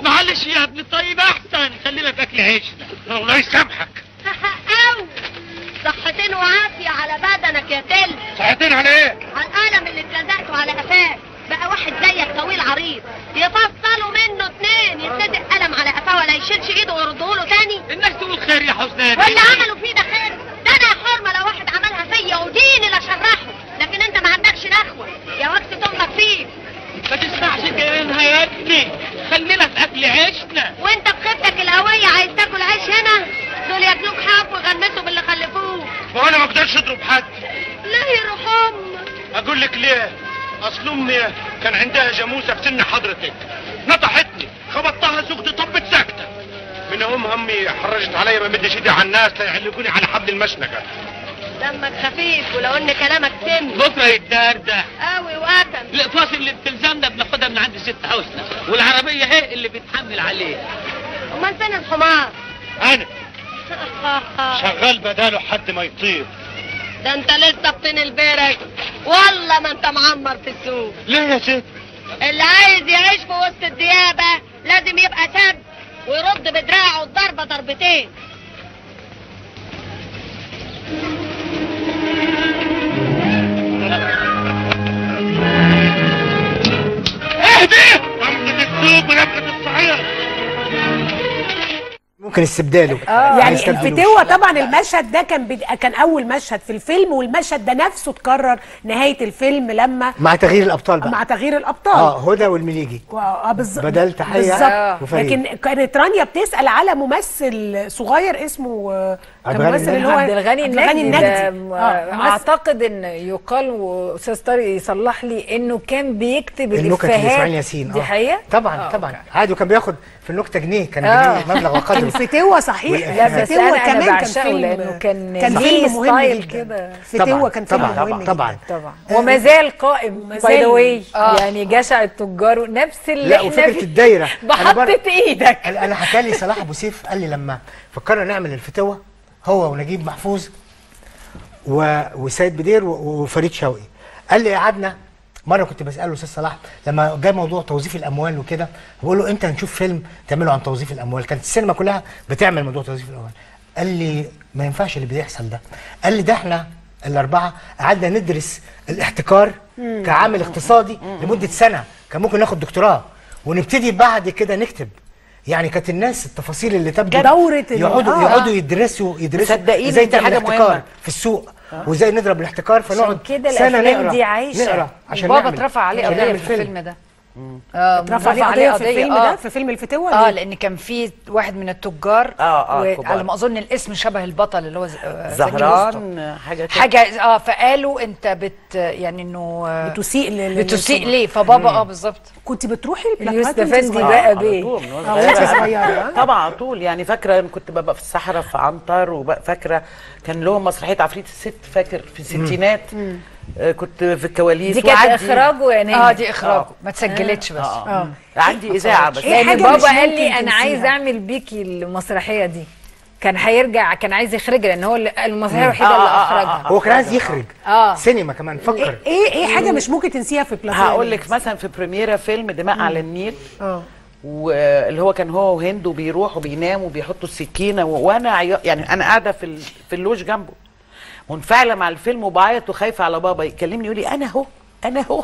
معلش يا ابني طيب احسن خلينا في اكل عيشنا الله يسامحك أو صحتين وعافية على بدنك يا تل ساعتين على ايه على القلم اللي اتلزقته على قفاك بقى واحد زيك طويل عريض يفصلوا منه اتنين يتلزق قلم على قفاه ولا يشيلش ايده ويرده له تاني الناس تقول خير يا حسنان واللي عملوا فيه ده خير ده انا يا حرمه لو واحد عملها فيا وديني لا شرحه لكن انت ما عندكش نخوه يا وقت تمك فيك ما تسمعش كلامها يا ابني خلينا في اكل عيشنا وانت بخيبتك القويه عايز تاكل عيش هنا دول ياكلوك حب ويغمسوا باللي خلفوه وانا ما اقدرش اضرب حد ليه يا روح امك اقول لك ليه اصل امي كان عندها جاموسه في سن حضرتك نطحتني خبطتها سكت طبت ساكته من يومها امي حرجت عليا ما مدش ايدي على الناس لا يعلقوني على حبل المشنقه دمك خفيف ولو ان كلامك سم بكره يتدردح قوي وقتل الاقفاص اللي بتلزمنا بناخدها من عند ست حسنى والعربيه هي اللي بتحمل عليها امال فين الحمار انا شغال بداله حد ما يطير ده انت لسه بطين البرك والله ما انت معمر في السوق ليه يا ست اللي عايز يعيش في وسط الديابة لازم يبقى سب ويرد بدراعه الضربة ضربتين اهدي نبقة السوق ونبقة الصعيد ممكن استبداله يعني هيستبدلوش. الفتوة طبعا المشهد ده كان بد... كان اول مشهد في الفيلم والمشهد ده نفسه اتكرر نهايه الفيلم لما مع تغيير الابطال بقى مع تغيير الابطال اه هدى والمليجي و- اه بالظبط بدل تحية بالظبط وفريد. لكن كانت رانيا بتسال على ممثل صغير اسمه آه، عبد كان الغني ممثل اللي هو عبد الغني عبد الغني النجدي ده النجدي م- آه، ممثل- اعتقد ان يقال واستاذ طارق يصلح لي انه كان بيكتب النكت الافيهات لاسماعيل ياسين دي آه. حقيقه طبعا طبعا عادي وكان بياخد في النكته جنيه كان آه. جنيه مبلغ وقدره الفتوة صحيح لا بس الفتوة انا انا كمان كان بعشقه فيلم لانه كان كان ليه فيلم مهم ستايل جدا كده فتوة طبعاً، كان فيلم طبعاً، مهم طبعاً. جدا. طبعا وما زال قائم ما باي ذا زال. واي آه. يعني جشع التجار نفس اللي لا احنا وفكره فيه. الدايره أنا بر- بحطة ايدك انا أنا حكى لي صلاح ابو سيف قال لي لما فكرنا نعمل الفتوه هو ونجيب محفوظ و... وسيد بدير و... وفريد شوقي قال لي قعدنا مره كنت بساله استاذ صلاح لما جاء موضوع توظيف الاموال وكده بقول له امتى هنشوف فيلم تعمله عن توظيف الاموال كانت السينما كلها بتعمل موضوع توظيف الاموال قال لي ما ينفعش اللي بيحصل ده قال لي ده احنا الاربعه قعدنا ندرس الاحتكار كعامل اقتصادي لمده سنه كان ممكن ناخد دكتوراه ونبتدي بعد كده نكتب يعني كانت الناس التفاصيل اللي تبدو دورة ال- يقعدوا آه. يقعدوا يدرسوا يدرسوا صدقيني ازاي دي تعمل حاجة احتكار مهمة. في السوق وازاي نضرب الاحتكار فنقعد كده سنه الافلام نقرا دي عايشه نقرا عشان بابا نعمل اترفع عليه عشان قضيه نعمل في فيلم. الفيلم ده اترفع عليه قضيه في الفيلم آه. ده في فيلم الفتوة اه ليه؟ لان كان في واحد من التجار آه، آه، وعلى كبار. ما اظن الاسم شبه البطل اللي هو ز- آه، زكي رستم. زهران حاجه كده حاجه اه فقالوا انت بت يعني انه آه، بتسيء لل- بتسيء للسمعة. ليه فبابا اه بالظبط كنت بتروحي يوسف البلاكات وانت افندي صغيرة؟ بقى على بيه طول من وأنا اه وانت صغيرة. صغيره طبعا على طول يعني فاكره إن كنت ببقى في الصحراء في عنتر وفاكره كان لهم مسرحيه عفريت الست فاكر في الستينات آه، كنت في الكواليس دي كانت وعندي- اخراجه يا نجم اه دي اخراج آه. ما تسجلتش بس اه آه. عندي اذاعه بس إيه يعني حاجة بابا مش قال ممكن لي انا تنسيها. عايز اعمل بيكي المسرحيه دي كان هيرجع كان عايز يخرجها لان هو اللي- المسرحيه الوحيده اللي اخرجها هو كان عايز يخرج اه سينما كمان فكر ايه ايه حاجه مش ممكن تنسيها في بلاكات هقول لك مثلا في بريميرا فيلم دماء على النيل اه واللي هو كان هو وهند وبيروح وبينام وبيحطوا السكينه و... وانا عيا... يعني انا قاعده في ال... في اللوج جنبه منفعله مع الفيلم وبعيط وخايفه على بابا يكلمني يقول لي انا اهو انا اهو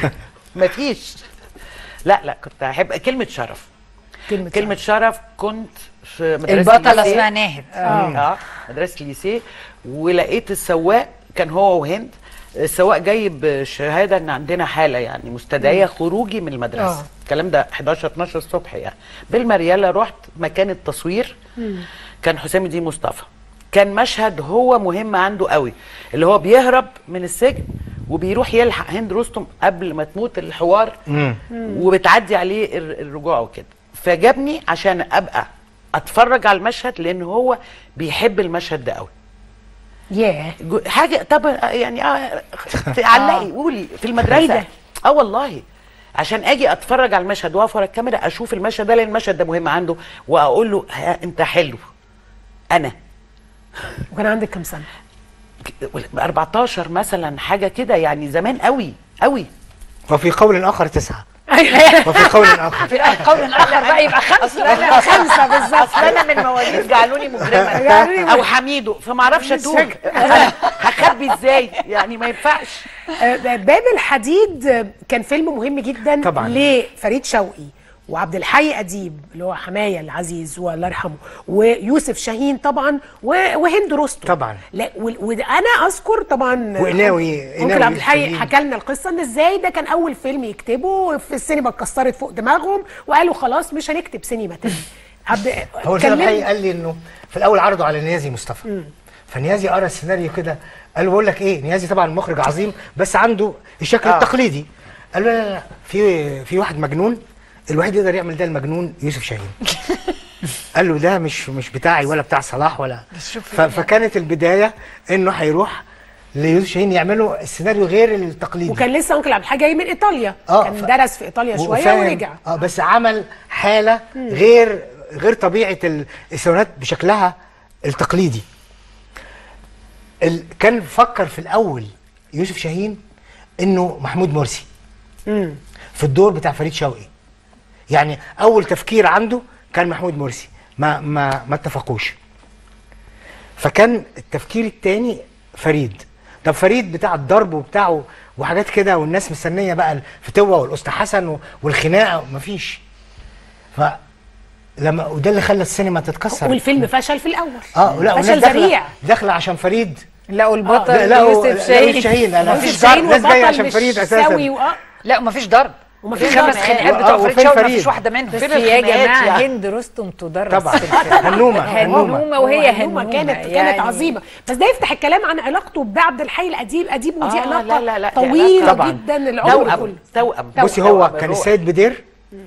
مفيش لا لا كنت احب كلمه شرف كلمه كلمه شرف كنت في مدرسه البطله الليسيه. اسمها ناهد اه مدرسه اليسيه ولقيت السواق كان هو وهند السواق جايب شهاده ان عندنا حاله يعني مستدعيه خروجي من المدرسه آه. الكلام ده 11 12 الصبح يعني بالمرياله رحت مكان التصوير كان حسام الدين مصطفى كان مشهد هو مهم عنده قوي اللي هو بيهرب من السجن وبيروح يلحق هند رستم قبل ما تموت الحوار وبتعدي عليه الر- الرجوع وكده فجابني عشان ابقى اتفرج على المشهد لان هو بيحب المشهد ده قوي ياه جو- حاجه طب يعني اه علقي قولي في المدرسه إيه ده؟ اه والله عشان اجي اتفرج على المشهد واقف ورا الكاميرا اشوف المشهد ده لان المشهد ده مهم عنده واقول له ها انت حلو انا وكان عندك كام سنه 14 مثلا حاجه كده يعني زمان قوي قوي وفي قول اخر تسعه وفي قول اخر في قول اخر بقى يبقى خمسه خمسه بالظبط اصل انا من مواليد جعلوني مجرما جعلوني او حميدو فما اعرفش اتوه هخبي ازاي يعني ما ينفعش آه، باب الحديد آه، كان فيلم مهم جدا طبعاً. لفريد شوقي وعبد الحي اديب اللي هو حمايه العزيز والله يرحمه ويوسف شاهين طبعا و- وهند رستم طبعاً. لا وال- وانا اذكر طبعا وقناوي- ممكن قناوي عبد الحي شاهين. حكى لنا القصه ان ازاي ده كان اول فيلم يكتبه في السينما اتكسرت فوق دماغهم وقالوا خلاص مش هنكتب سينما تاني عبد هو الكلام كلمني- الحقيقي قال لي انه في الاول عرضوا على نيازي مصطفى فنيازي قرا السيناريو كده قال له بقول لك ايه نيازي طبعا مخرج عظيم بس عنده الشكل آه. التقليدي قال له لا لا لا في في واحد مجنون الوحيد يقدر يعمل ده المجنون يوسف شاهين قال له ده مش مش بتاعي ولا بتاع صلاح ولا ف- فكانت البدايه انه هيروح ليوسف شاهين يعملوا السيناريو غير التقليدي وكان لسه انكل عبد الحي جاي من ايطاليا آه، كان ف- درس في ايطاليا شويه وفاهم- ورجع اه بس عمل حاله غير غير طبيعه ال- السيناريوهات بشكلها التقليدي ال... كان فكر في الاول يوسف شاهين انه محمود مرسي في الدور بتاع فريد شوقي يعني اول تفكير عنده كان محمود مرسي ما ما ما اتفقوش فكان التفكير التاني فريد طب فريد بتاع الضرب وبتاعه وحاجات كده والناس مستنيه بقى الفتوه والاسطى حسن و- والخناقه مفيش ف لما وده اللي خلى السينما تتكسر والفيلم فشل في الاول اه لا فشل والناس داخله ذريع داخله عشان فريد لقوا البطل لا لا يوسف شاهين شاهين لا يوسف مفيش شاهين ضرب ناس جايه وبطل عشان مش فريد سوي اساسا وآه. لا ومفيش ضرب ومفيش في خمس ضرب. خناقات آه، بتوع فريد وفين شوقي فريد؟ مفيش واحده منهم بس فين يا الخناقات جماعه يعني؟ هند رستم تدرس طبعا في الفيلم. هنومه هنومه هنومه وهي هنومة هنومه كانت كانت يعني عظيمه بس ده يفتح الكلام عن علاقته بعبد الحي الاديب اديب ودي آه، علاقه لا، لا، لا، دي طويله علاقة طبعاً. جدا العمر توأم كله توأم بصي هو توأم كان الروح. السيد بدير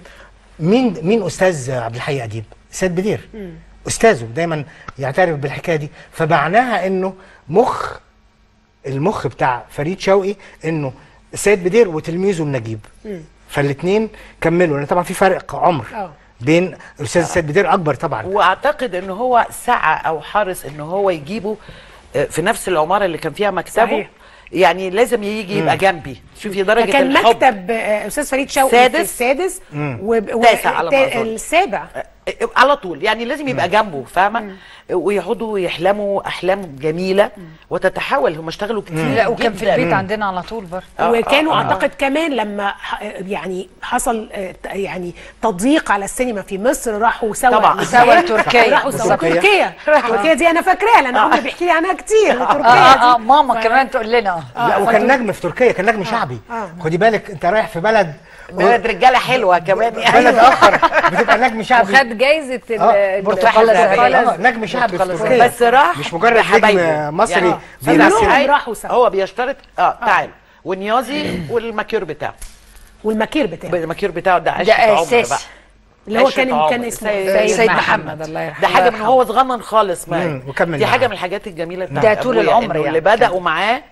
مين مين استاذ عبد الحي اديب السيد بدير استاذه دايما يعترف بالحكايه دي فمعناها انه مخ المخ بتاع فريد شوقي انه السيد بدير وتلميذه النجيب فالاثنين كملوا لان طبعا في فرق عمر آه. بين الاستاذ السيد بدير اكبر طبعا واعتقد ان هو سعى او حرص ان هو يجيبه آه، في نفس العماره اللي كان فيها مكتبه صحيح. يعني لازم يجي يبقى جنبي شوفي درجه فكان الحب مكتب آه، استاذ فريد شوقي سادس. في السادس و... تاسع على ما أظن. السابع آه، على طول يعني لازم يبقى جنبه فاهمه ويقعدوا يحلموا احلام جميله وتتحول هم اشتغلوا كتير لا وكان في جداً. البيت عندنا على طول برضه آه، وكانوا آه، آه. اعتقد كمان لما ح- يعني حصل آه، ت- يعني تضييق على السينما في مصر راحوا سوا طبعا. سوا تركيا. راحوا سوا تركيا. تركيا تركيا دي انا فاكراها لان عمرو بيحكي لي عنها كتير اه تركيا اه, آه دي ماما كمان تقول لنا لا وكان نجم في تركيا كان نجم شعبي آه. خدي بالك انت رايح في بلد بلد رجاله حلوه كمان بلد يعني اخر بتبقى نجم شعبي وخد جايزه ال- آه، البرتقاله برتقالة الذهبيه اه نجم شعبي في خلاص. تركيا بس راح مش مجرد بحبايبه. نجم مصري يعني بيمثل كلهم راحوا سوا. هو بيشترط اه تعال ونيازي والماكير بتاعه والماكير بتاعه الماكير بتاعه ده عشق ده عمر أساس. بقى اللي هو عشرة كان عمر. كان اسمه سيد- سيد سيد محمد. محمد الله يرحمه ده حاجه من هو صغنن خالص مم، ما وكمل دي معاه. حاجه من الحاجات الجميله بتاعت ده طول أبويا، العمر إنه يعني. اللي بداوا معاه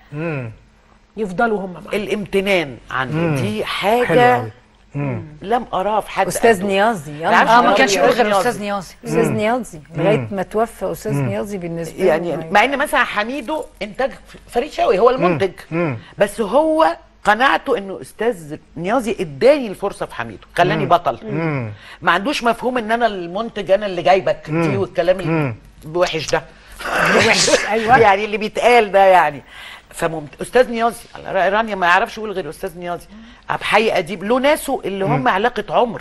يفضلوا هم معاه الامتنان عنده دي حلو حاجه قوي لم اراه في حد استاذ قده. نيازي لا، يلا اه ما آه، كانش نيازي. يقول غير استاذ نيازي استاذ نيازي لغايه ما توفى استاذ نيازي بالنسبه له يعني ما- مع ان مثلا حميدو انتاج فريد شوقي هو المنتج مم. بس هو قناعته انه استاذ نيازي اداني الفرصه في حميدو خلاني بطل ما عندوش مفهوم ان انا المنتج انا اللي جايبك دي والكلام الوحش ده أيوة. يعني اللي بيتقال ده يعني فممت... استاذ نيازي رانيا ما يعرفش يقول غير استاذ نيازي عبد الحي اديب له ناسه اللي هم علاقه عمر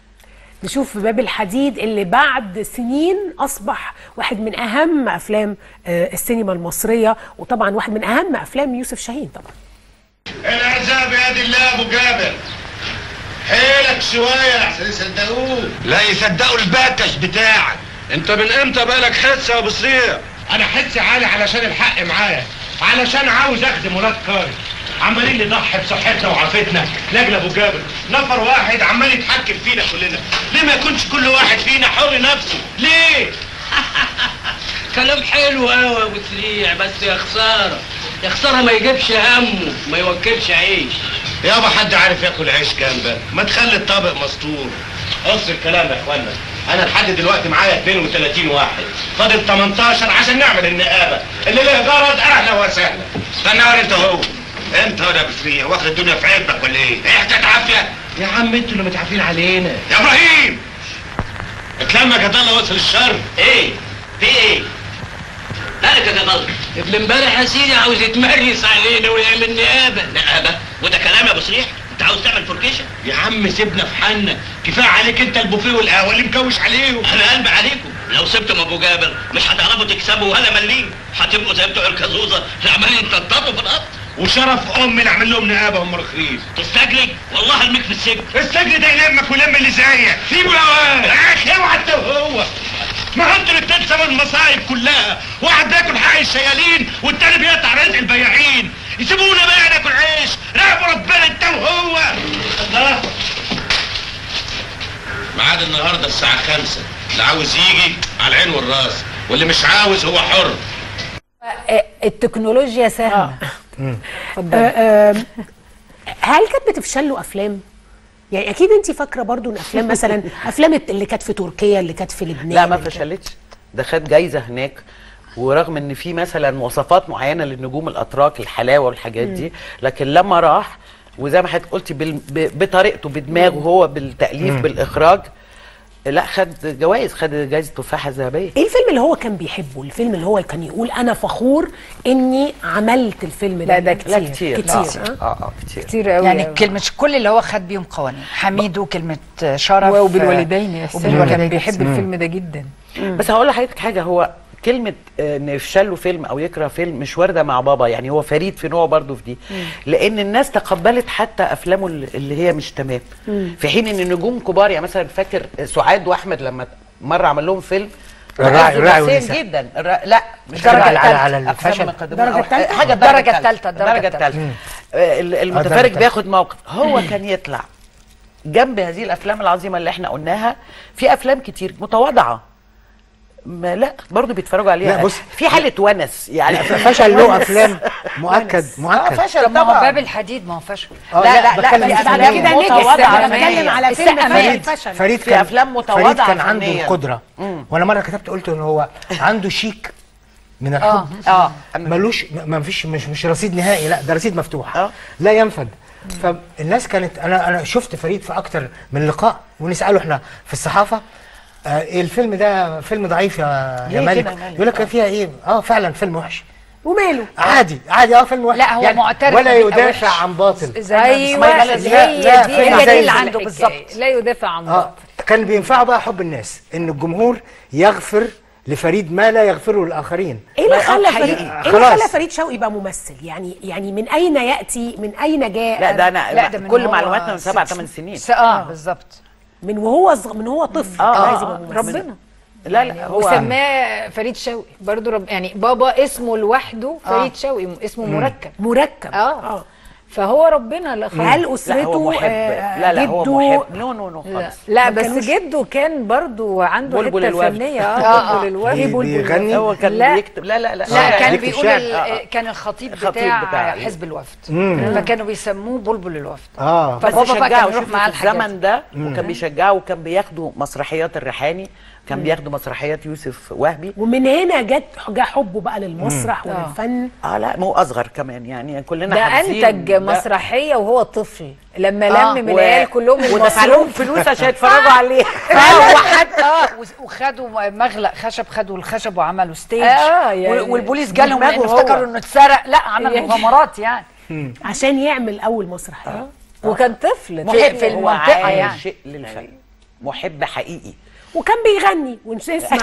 نشوف باب الحديد اللي بعد سنين اصبح واحد من اهم افلام آه، السينما المصريه وطبعا واحد من اهم افلام يوسف شاهين طبعا العذاب بيد الله يا ابو جابر حيلك شويه احسن يصدقوه لا يصدقوا الباكش بتاعك انت من امتى بالك حس يا ابو صريع انا حسي عالي علشان الحق معايا علشان عاوز اخدم ولاد كاري عمالين نضحي بصحتنا وعافتنا لاجل ابو جابر نفر واحد عمال يتحكم فينا كلنا ليه ما يكونش كل واحد فينا حر نفسه ليه كلام حلو قوي يا ابو سريع بس يا خساره يا خساره ما يجيبش همه ما يوكلش عيش يابا حد عارف ياكل عيش جنبك ما تخلي الطبق مسطور قص الكلام يا اخوانا انا لحد دلوقتي معايا 32 واحد فاضل 18 عشان نعمل النقابه اللي له غرض اهلا وسهلا استنى ولا انت هو انت ولا بسريع واخد الدنيا في عيبك ولا ايه؟ ايه حكايه عافيه؟ يا عم انتوا اللي متعافين علينا يا ابراهيم اتلمك يا ضل وصل الشر ايه في ايه مالك يا جمال ابن امبارح يا سيدي عاوز يتمرس علينا ويعمل نيابه نيابه وده كلام يا ابو صريح انت عاوز تعمل فركشه يا عم سيبنا في حالنا كفايه عليك انت البوفيه والقهوه اللي مكوش عليهم انا قلبي عليكم لو سبتم ابو جابر مش هتعرفوا تكسبوا ولا مليم هتبقوا زي بتوع الكازوزه اللي عمالين تنططوا في الارض وشرف امي نعمل لهم نقابه هم رخيص تستجري والله ارميك في السجن السجن ده يلمك ويلم اللي زيك سيبه يا واد يا اخي اوعى انت وهو ما انتوا الاتنين سبب المصايب كلها واحد بياكل حق الشيالين والتاني بيقطع رزق البياعين يسيبونا بقى ناكل عيش راقبوا ربنا انت وهو الله ميعاد النهارده الساعة خمسة اللي عاوز يجي على العين والراس واللي مش عاوز هو حر آه، التكنولوجيا سهله اتفضلي آه، آم، هل كانت بتفشل له افلام؟ يعني اكيد انت فاكره برضو ان افلام مثلا افلام اللي كانت في تركيا اللي كانت في لبنان لا ما اللي كانت- فشلتش ده خد جايزه هناك ورغم ان في مثلا مواصفات معينه للنجوم الاتراك الحلاوه والحاجات دي لكن لما راح وزي ما حضرتك قلتي بال- ب- بطريقته بدماغه هو بالتاليف بالاخراج لا خد جوائز خد جائزه تفاحه ذهبيه ايه الفيلم اللي هو كان بيحبه الفيلم اللي هو كان يقول انا فخور اني عملت الفيلم ده لا، ده لا كتير كتير اه اه اه, آه كتير كتير قوي يعني قوي. كلمة كل اللي هو خد بيهم قوانين حميد وكلمة شرف وبالوالدين يا سلام وبالوالدين كان بيحب الفيلم ده جدا بس هقول لحضرتك حاجه هو كلمه آه، ان يفشل له فيلم او يكره فيلم مش وارده مع بابا يعني هو فريد في نوعه برضه في دي لان الناس تقبلت حتى افلامه اللي اللي هي مش تمام في حين ان نجوم كبار يعني مثلا فاكر سعاد واحمد لما مره عمل لهم فيلم الراعي- عزوا الراعي نفسياً والنساء. جدا الرا... لا مش الدرجة الراعي. التالتة. على أفلام الفشل. مقدمة الدرجة أو التالتة. حاجه الدرجة الدرجه التالتة، الدرجة الدرجه التالتة. الثالثه المتفرج التالتة. بياخد موقف هو كان يطلع جنب هذه الافلام العظيمه اللي احنا قلناها في افلام كتير متواضعه ما لا برضه بيتفرجوا عليها لا، بص. في حاله ونس يعني فشل له افلام مؤكد اه مؤكد فشل طب ما هو طبعا باب الحديد ما هو فشل آه، لا لا لا بتكلم في في بعد افلام كده نجح متواضعه انا بتكلم فنية. على فيلم السقا فريد مات. فشل فريد في كان أفلام متواضعة فريد كان عنده فنياً. القدره وانا مره كتبت قلت ان هو عنده شيك من الحب اه اه ملوش ما فيش مش مش رصيد نهائي لا ده رصيد مفتوح آه. لا ينفد فالناس كانت انا انا شفت فريد في اكتر من لقاء ونساله احنا في الصحافه آه إيه الفيلم ده فيلم ضعيف يا يا ليه مالك كده يا مالك؟ يقول لك فيها ايه اه فعلا فيلم وحش وماله عادي عادي اه فيلم وحش لا، هو معترف ولا إنه بيبقى يدافع وحش. عن باطل ايوه لا، هي لا، دي فيلم هي زي دي اللي الفل. عنده بالظبط لا يدافع عن اه باطل كان بينفعه بقى حب الناس ان الجمهور يغفر لفريد ما لا يغفره للاخرين ايه اللي ما- خلى حقيقي. فريد ايه اللي خلاص. خلى فريد شوقي يبقى ممثل يعني يعني من اين ياتي من اين جاء لا ده انا لا، ده من كل هو معلوماتنا من سبع ست- ثمان سنين س- اه بالظبط من وهو صغ... من هو طفل آه، عايز آه، يبقى آه، ممثل ربنا لا لا هو وسماه فريد شوقي برضو رب يعني بابا اسمه لوحده فريد شوقي اسمه مركب مركب اه فهو ربنا اللي خلقه هل لا هو اسرته محب آه، لا لا هو جده محب نو نو نو لا, خالص لا ما بس كانوش- جده كان برضو عنده بلبل حته الوفد. فنيه آه، اه آه. بلبل الوفد بي- بلبل بيغني؟ هو كان لا. بيكتب لا لا لا لا آه، كان يكتب بيقول شعر. ال- آه، آه. كان الخطيب الخطيب بتاع, بتاع- حزب الوفد فكانوا بيسموه بلبل الوفد اه بس فبابا بقى كان شجعه يروح شوف معاه في الحاجات الزمن ده وكان بيشجعه وكان بياخدوا مسرحيات الريحاني كان بياخدوا مسرحيات يوسف وهبي ومن هنا جت جه حبه بقى للمسرح وللفن اه لا ما هو اصغر كمان يعني كلنا ده حافظين انتج ده. مسرحيه وهو طفل لما آه. لم من و- العيال كلهم ودفع لهم المصروف فلوس عشان يتفرجوا عليه اه وحد اه وز- وخدوا مغلق خشب خدوا الخشب وعملوا ستيج آه، يعني وال- والبوليس جالهم لان بدماغه هو. افتكروا انه اتسرق لا عمل يعني- مغامرات يعني عشان يعمل اول مسرحيه وكان طفل محب في هو المنطقة يعني. عاشق للفن محب حقيقي وكان بيغني ونسمع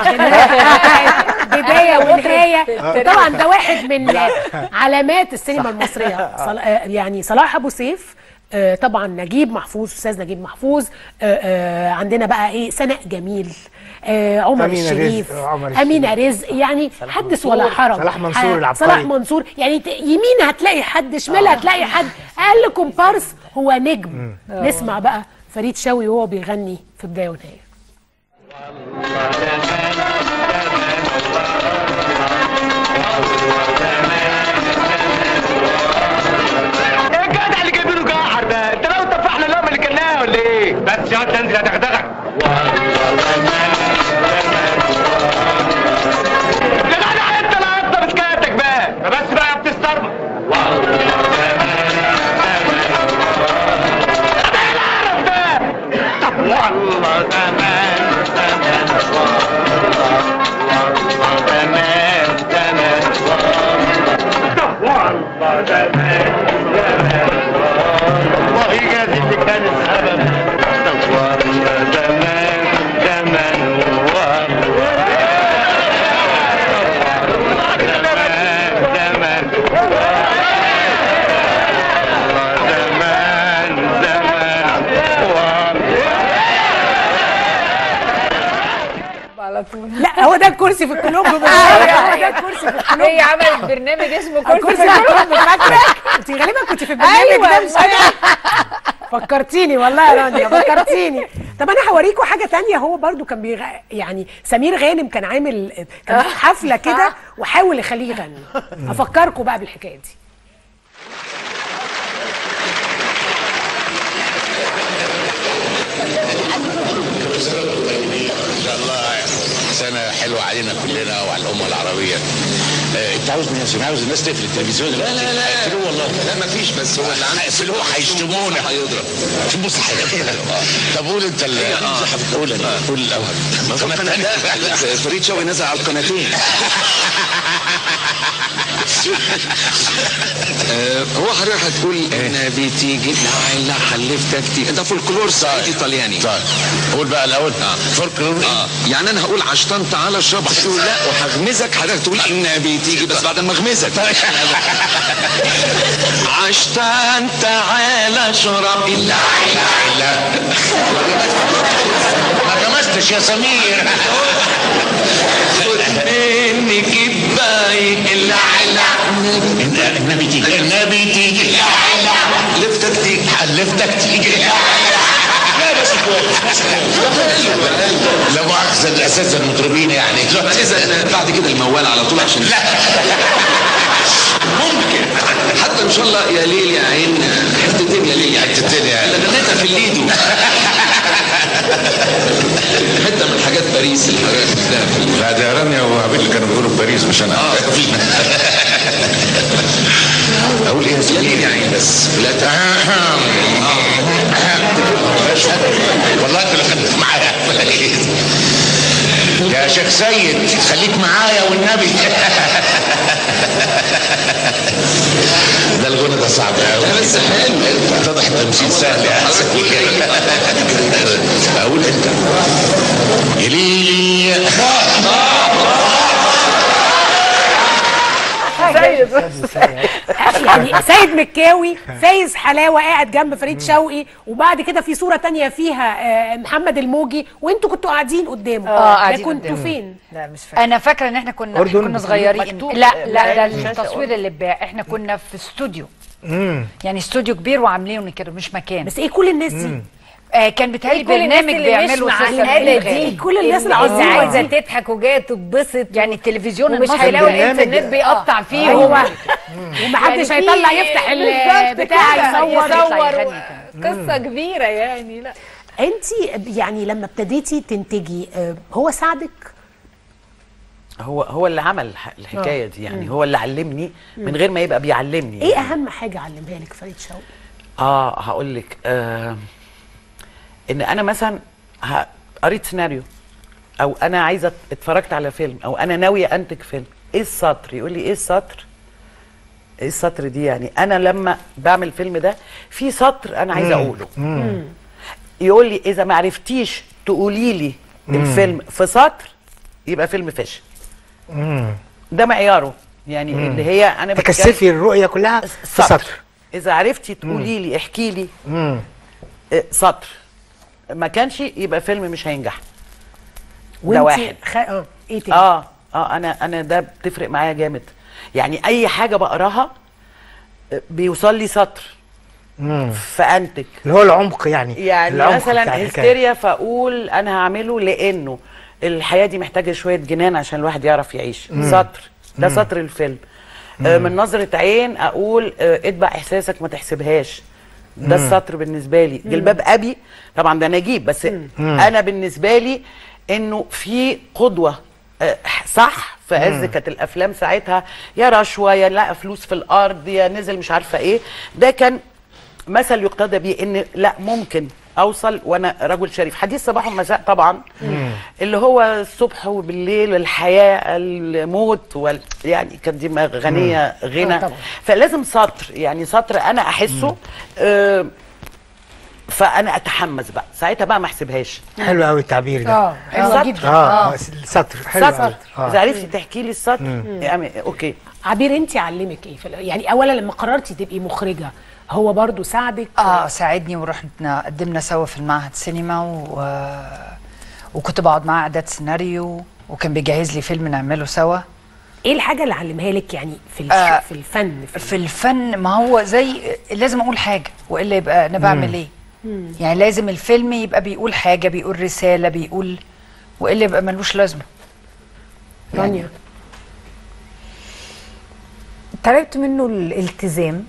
غناء بدايه ونهايه طبعا ده واحد من علامات السينما المصريه صل... آه، يعني صلاح ابو سيف آه، طبعا نجيب محفوظ استاذ نجيب محفوظ آه، آه، عندنا بقى ايه سناء جميل آه، عمر أمينة الشريف رزق، عمر الشريف. امينه رزق يعني حدث ولا حرج صلاح منصور ح- العبقري. صلاح منصور يعني ت- يمين هتلاقي حد شمال هتلاقي حد اقل كومبارس هو نجم نسمع بقى فريد شوقي وهو بيغني في بدايه ونهايه ايه الجدع اللي جايبينه جاحر ده انت لو طفحنا اللقمه اللي كلناها ولا ايه بس يا واد انزل ادغدغك يا جدع انت لا قطه مسكاتك بقى ما بس بقى يا بتسترمى ايه القرف ده والله جاز اللي كان السبب نورنا زمان زمان والله زمان زمان زمان زمان على طول لا هو ده الكرسي في الكلوب هو ده الكرسي في الكلوب هي عملت برنامج اسمه كرسي الكرسي في الكلوب فاكره انت غالبا كنت في البرنامج أيوة، ده مش فاكره فكرتيني والله يا رانيا فكرتيني طب انا هوريكم حاجه تانية هو برضو كان بيغ... يعني سمير غانم كان عامل كان في حفله كده وحاول يخليه يغني هفكركم بقى بالحكايه دي ان شاء الله سنه حلوه علينا كلنا وعلى الامه العربيه آه، انت عاوز مين عاوز الناس تقفل التلفزيون لا لا لا اقفلوه والله لا ما فيش بس هو اللي هيقفلوه هيشتمونا هيضرب بص طب قول انت اللي قول أنا. قول الاول القناه الثانيه فريد شوقي نزل على القناتين هو حضرتك هتقول ان بتيجي لا لا حلفتك تيجي ده فولكلور صعيدي ايطالياني طيب قول بقى الاول فولكلور اه يعني انا هقول عشان تعالى اشرب هتقول لا وهغمزك حضرتك تقول ان بتيجي بس بعد ما اغمزك عشان تعالى اشرب لا لا ما جمزتش يا سمير مني كباي لا لا النبي تيجي النبي تيجي لفتك تيجي حلفتك تيجي لا بس كويس بس كويس لا مؤاخذة الأساتذة المطربين يعني اذا بعد كده الموال على طول عشان لا ممكن حتى ان شاء الله يا ليل يا عين حتتين يا ليل يا عين حتتين يا عين. انا غنيتها في الليدو حته من حاجات باريس اللي حضرتك قلتها في ال- لا ده رانيا وعبيد اللي كانوا بيقولوا في باريس مش انا اقول ايه يا يا سمير ليل يا عين بس لا ت- والله انت اللي خليك معايا يا شيخ سيد خليك معايا والنبي ده الغنى ده صعب قوي لا بس حلو اتضح التمثيل سهل يا اقول انت يا ليلي يعني سيد مكاوي فايز حلاوه قاعد جنب فريد شوقي وبعد كده في صوره تانية فيها آه، محمد الموجي وانتوا كنتوا قاعدين قدامه اه ده قاعدين كنتوا قدامه. فين لا مش فاكره انا فاكره ان احنا كنا أردن كنا بتقول صغيرين مكتوب لا لا ده الشاشة التصوير اللي اتباع احنا كنا في استوديو يعني استوديو كبير وعاملينه كده مش مكان بس ايه كل الناس دي آه كان بيتهيألي كل الناس برنامج اللي مش بيعمله مع أستاذ الآلة سمير دي غانم. كل الناس اللي العظيمة عايزه دي. تضحك وجايه تتبسط يعني التلفزيون ومش المصري هيلاقوا البرنامج- الانترنت بيقطع فيهم هو ومحدش يعني هيطلع في- يفتح بالظبط البتاع كده، يصور يطلع يصور يغني و- قصه كبيره يعني لا انت يعني لما ابتديتي تنتجي آه، هو ساعدك هو هو اللي عمل الح- الحكايه دي يعني هو اللي علمني من غير ما يبقى بيعلمني ايه يعني. اهم حاجه علمها لك فريد شوقي اه هقول لك آه ان انا مثلا ه- قريت سيناريو او انا عايزه أت- اتفرجت على فيلم او انا ناويه انتج فيلم ايه السطر يقول لي ايه السطر ايه السطر دي يعني انا لما بعمل الفيلم ده في سطر انا عايزه اقوله يقول لي اذا ما عرفتيش تقولي لي الفيلم في سطر يبقى فيلم فاشل ده معياره يعني اللي هي انا بتكلم- تكثفي الرؤيه كلها في سطر اذا عرفتي تقولي لي احكي لي مم. آه، سطر ما كانش يبقى فيلم مش هينجح ده وانت واحد خ... اه ايه تاني اه اه انا انا ده بتفرق معايا جامد يعني اي حاجه بقراها آه، بيوصل لي سطر فانتج اللي هو العمق يعني يعني العمق مثلا بتاع الحكاية. هستيريا فاقول انا هعمله لانه الحياه دي محتاجه شويه جنان عشان الواحد يعرف يعيش سطر ده سطر الفيلم آه من نظره عين اقول آه اتبع احساسك ما تحسبهاش ده السطر بالنسبه لي جلباب ابي طبعا ده نجيب بس انا بالنسبه لي انه في قدوه آه، صح في عز كانت الافلام ساعتها يا رشوه يا لا فلوس في الارض يا نزل مش عارفه ايه ده كان مثل يقتدى بيه ان لا ممكن اوصل وانا رجل شريف حديث صباح ومساء طبعا اللي هو الصبح وبالليل الحياه الموت وال... يعني كانت دي غنيه غنى آه طبعاً. فلازم سطر يعني سطر انا احسه آه فانا اتحمس بقى ساعتها بقى ما احسبهاش حلو قوي التعبير ده اه حلوه سطر. جدا اه آه، سطر حلو سطر قوي اذا اه عرفتي تحكي لي السطر يعني اوكي عبير انت علمك ايه في ال- يعني اولا لما قررتي تبقي مخرجه هو برضو ساعدك اه ساعدني ورحنا قدمنا سوا في المعهد سينما و... وكنت بقعد معاه اعداد سيناريو وكان بيجهز لي فيلم نعمله سوا ايه الحاجه اللي علمها لك يعني في الش... آه، في الفن في, في الفن ما هو زي لازم اقول حاجه والا يبقى انا بعمل ايه يعني لازم الفيلم يبقى بيقول حاجه بيقول رساله بيقول والا يبقى ملوش لازمه رانيا تعبت منه الالتزام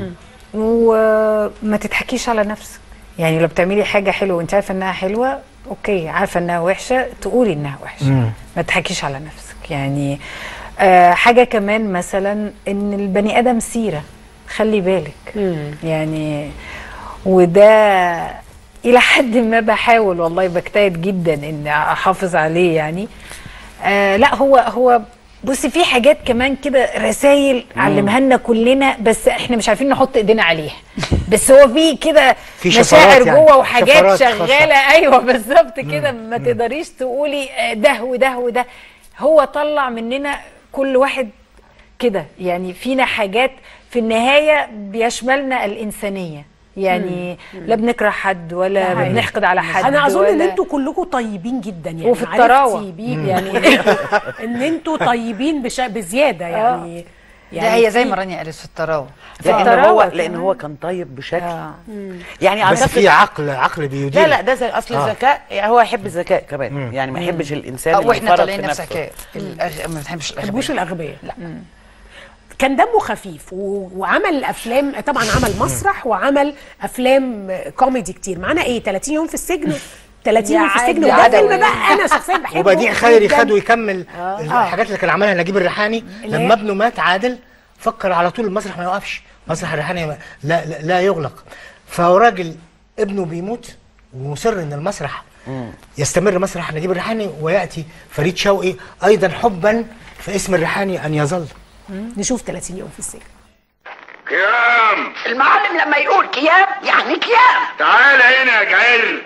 وما تضحكيش على نفسك يعني لو بتعملي حاجه حلوه وانت عارفه انها حلوه اوكي عارفه انها وحشه تقولي انها وحشه ما تضحكيش على نفسك يعني آه حاجه كمان مثلا ان البني ادم سيره خلي بالك يعني وده الى حد ما بحاول والله بجتهد جدا ان احافظ عليه يعني آه لا هو هو بصي في حاجات كمان كده رسائل علمها لنا كلنا بس احنا مش عارفين نحط ايدينا عليها بس هو في كده في مشاعر شفرات يعني، جوه وحاجات شفرات شغاله ايوه بالظبط كده ما تقدريش تقولي آه، ده وده وده هو طلع مننا كل واحد كده يعني فينا حاجات في النهايه بيشملنا الانسانيه يعني لا بنكره حد ولا حقيقي. بنحقد على حد انا اظن ان ولا- انتوا كلكم طيبين جدا يعني وفي عرفتي الطراوة. بيك يعني ان انتوا طيبين بش... بزياده يعني يعني هي زي في- ما رانيا قالت في الطراوه لان هو الطراوة لان كمان. هو كان طيب بشكل آه. يعني بس اعتقد في عقل عقل بيدير لا لا ده زي اصل آه. الذكاء يعني هو يحب الذكاء كمان يعني ما يحبش الانسان آه، اللي واحنا يفرط طالعين في نفس نفسه. حكايه الأغ... ما بنحبش ما بحبوش الاغبياء الاغبياء لا كان دمه خفيف و... وعمل افلام طبعا عمل مسرح وعمل افلام كوميدي كتير معانا ايه 30 يوم في السجن 30 يوم في السجن يا وده عدوي. فيلم بقى انا شخصيا بحبه وبديع خيري جداً. خده يكمل الحاجات اللي كان عملها نجيب الريحاني اللي هي- لما ابنه مات عادل فكر على طول المسرح ما يوقفش مسرح الريحاني ما- لا, لا, لا يغلق فهو راجل ابنه بيموت ومصر ان المسرح يستمر مسرح نجيب الريحاني وياتي فريد شوقي ايضا حبا في اسم الريحاني ان يظل نشوف 30 يوم في السجن كيام المعلم لما يقول كياب يعني كياب تعال هنا يا جعل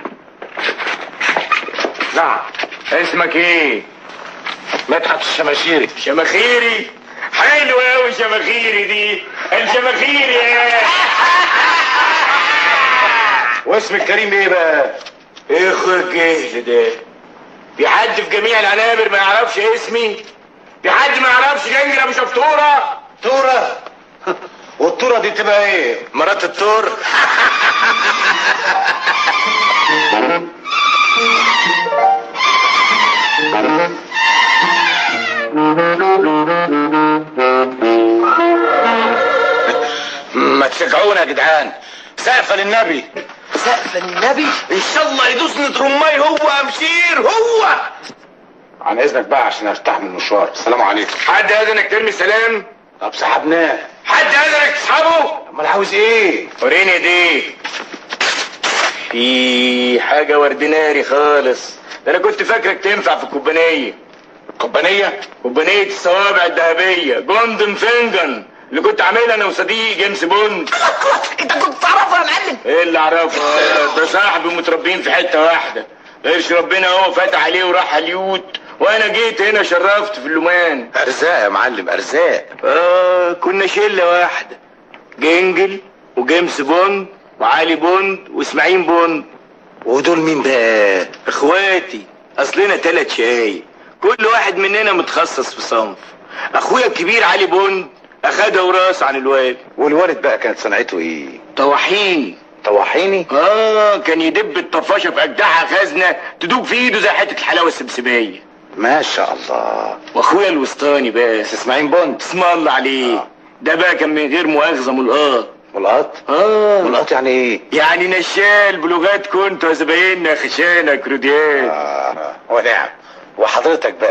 نعم اسمك ايه مدحت الشماشيري شماخيري حلو قوي شماخيري دي الشماخيري واسم الكريم ايه بقى ايه اخوك الجهل ده في حد في جميع العنابر ما يعرفش اسمي في حد ما يعرفش جنجل ابو شفطوره توره والطوره دي تبقى ايه مرات الطور ما تشجعونا يا جدعان سقفة للنبي سقف النبي ان شاء الله يدوسني رماي هو امشير هو عن اذنك بقى عشان ارتاح من المشوار السلام عليكم حد اذنك ترمي سلام طب سحبناه حد اذنك تسحبه امال عاوز ايه وريني ايديك في حاجه وردناري خالص ده انا كنت فاكرك تنفع في الكوبانيه الكوبانيه كوبانيه الصوابع الذهبيه جوندن فينجن اللي كنت عاملها انا وصديقي جيمس بوند انت كنت تعرفه يا معلم ايه اللي اعرفه ده صاحبي متربيين في حته واحده قرش ربنا هو فتح عليه وراح اليوت وانا جيت هنا شرفت في اللومان ارزاق يا معلم ارزاق اه كنا شله واحده جنجل وجيمس بوند وعلي بوند واسماعيل بوند ودول مين بقى اخواتي اصلنا تلات شاي كل واحد مننا متخصص في صنف اخويا الكبير علي بوند اخدها وراس عن الوالد والوالد بقى كانت صنعته ايه طواحيني طواحيني اه كان يدب الطفاشه في اجدعها خزنه تدوب في ايده زي حته الحلاوه السبسبيه ما شاء الله واخويا الوسطاني بقى اسماعيل بوند اسم الله عليه آه. ده بقى كان من غير مؤاخذه ملقاط ملقاط؟ اه ملقاط يعني ايه؟ يعني نشال بلغات كنت وزبايننا خشانة كروديات اه ونعم وحضرتك بقى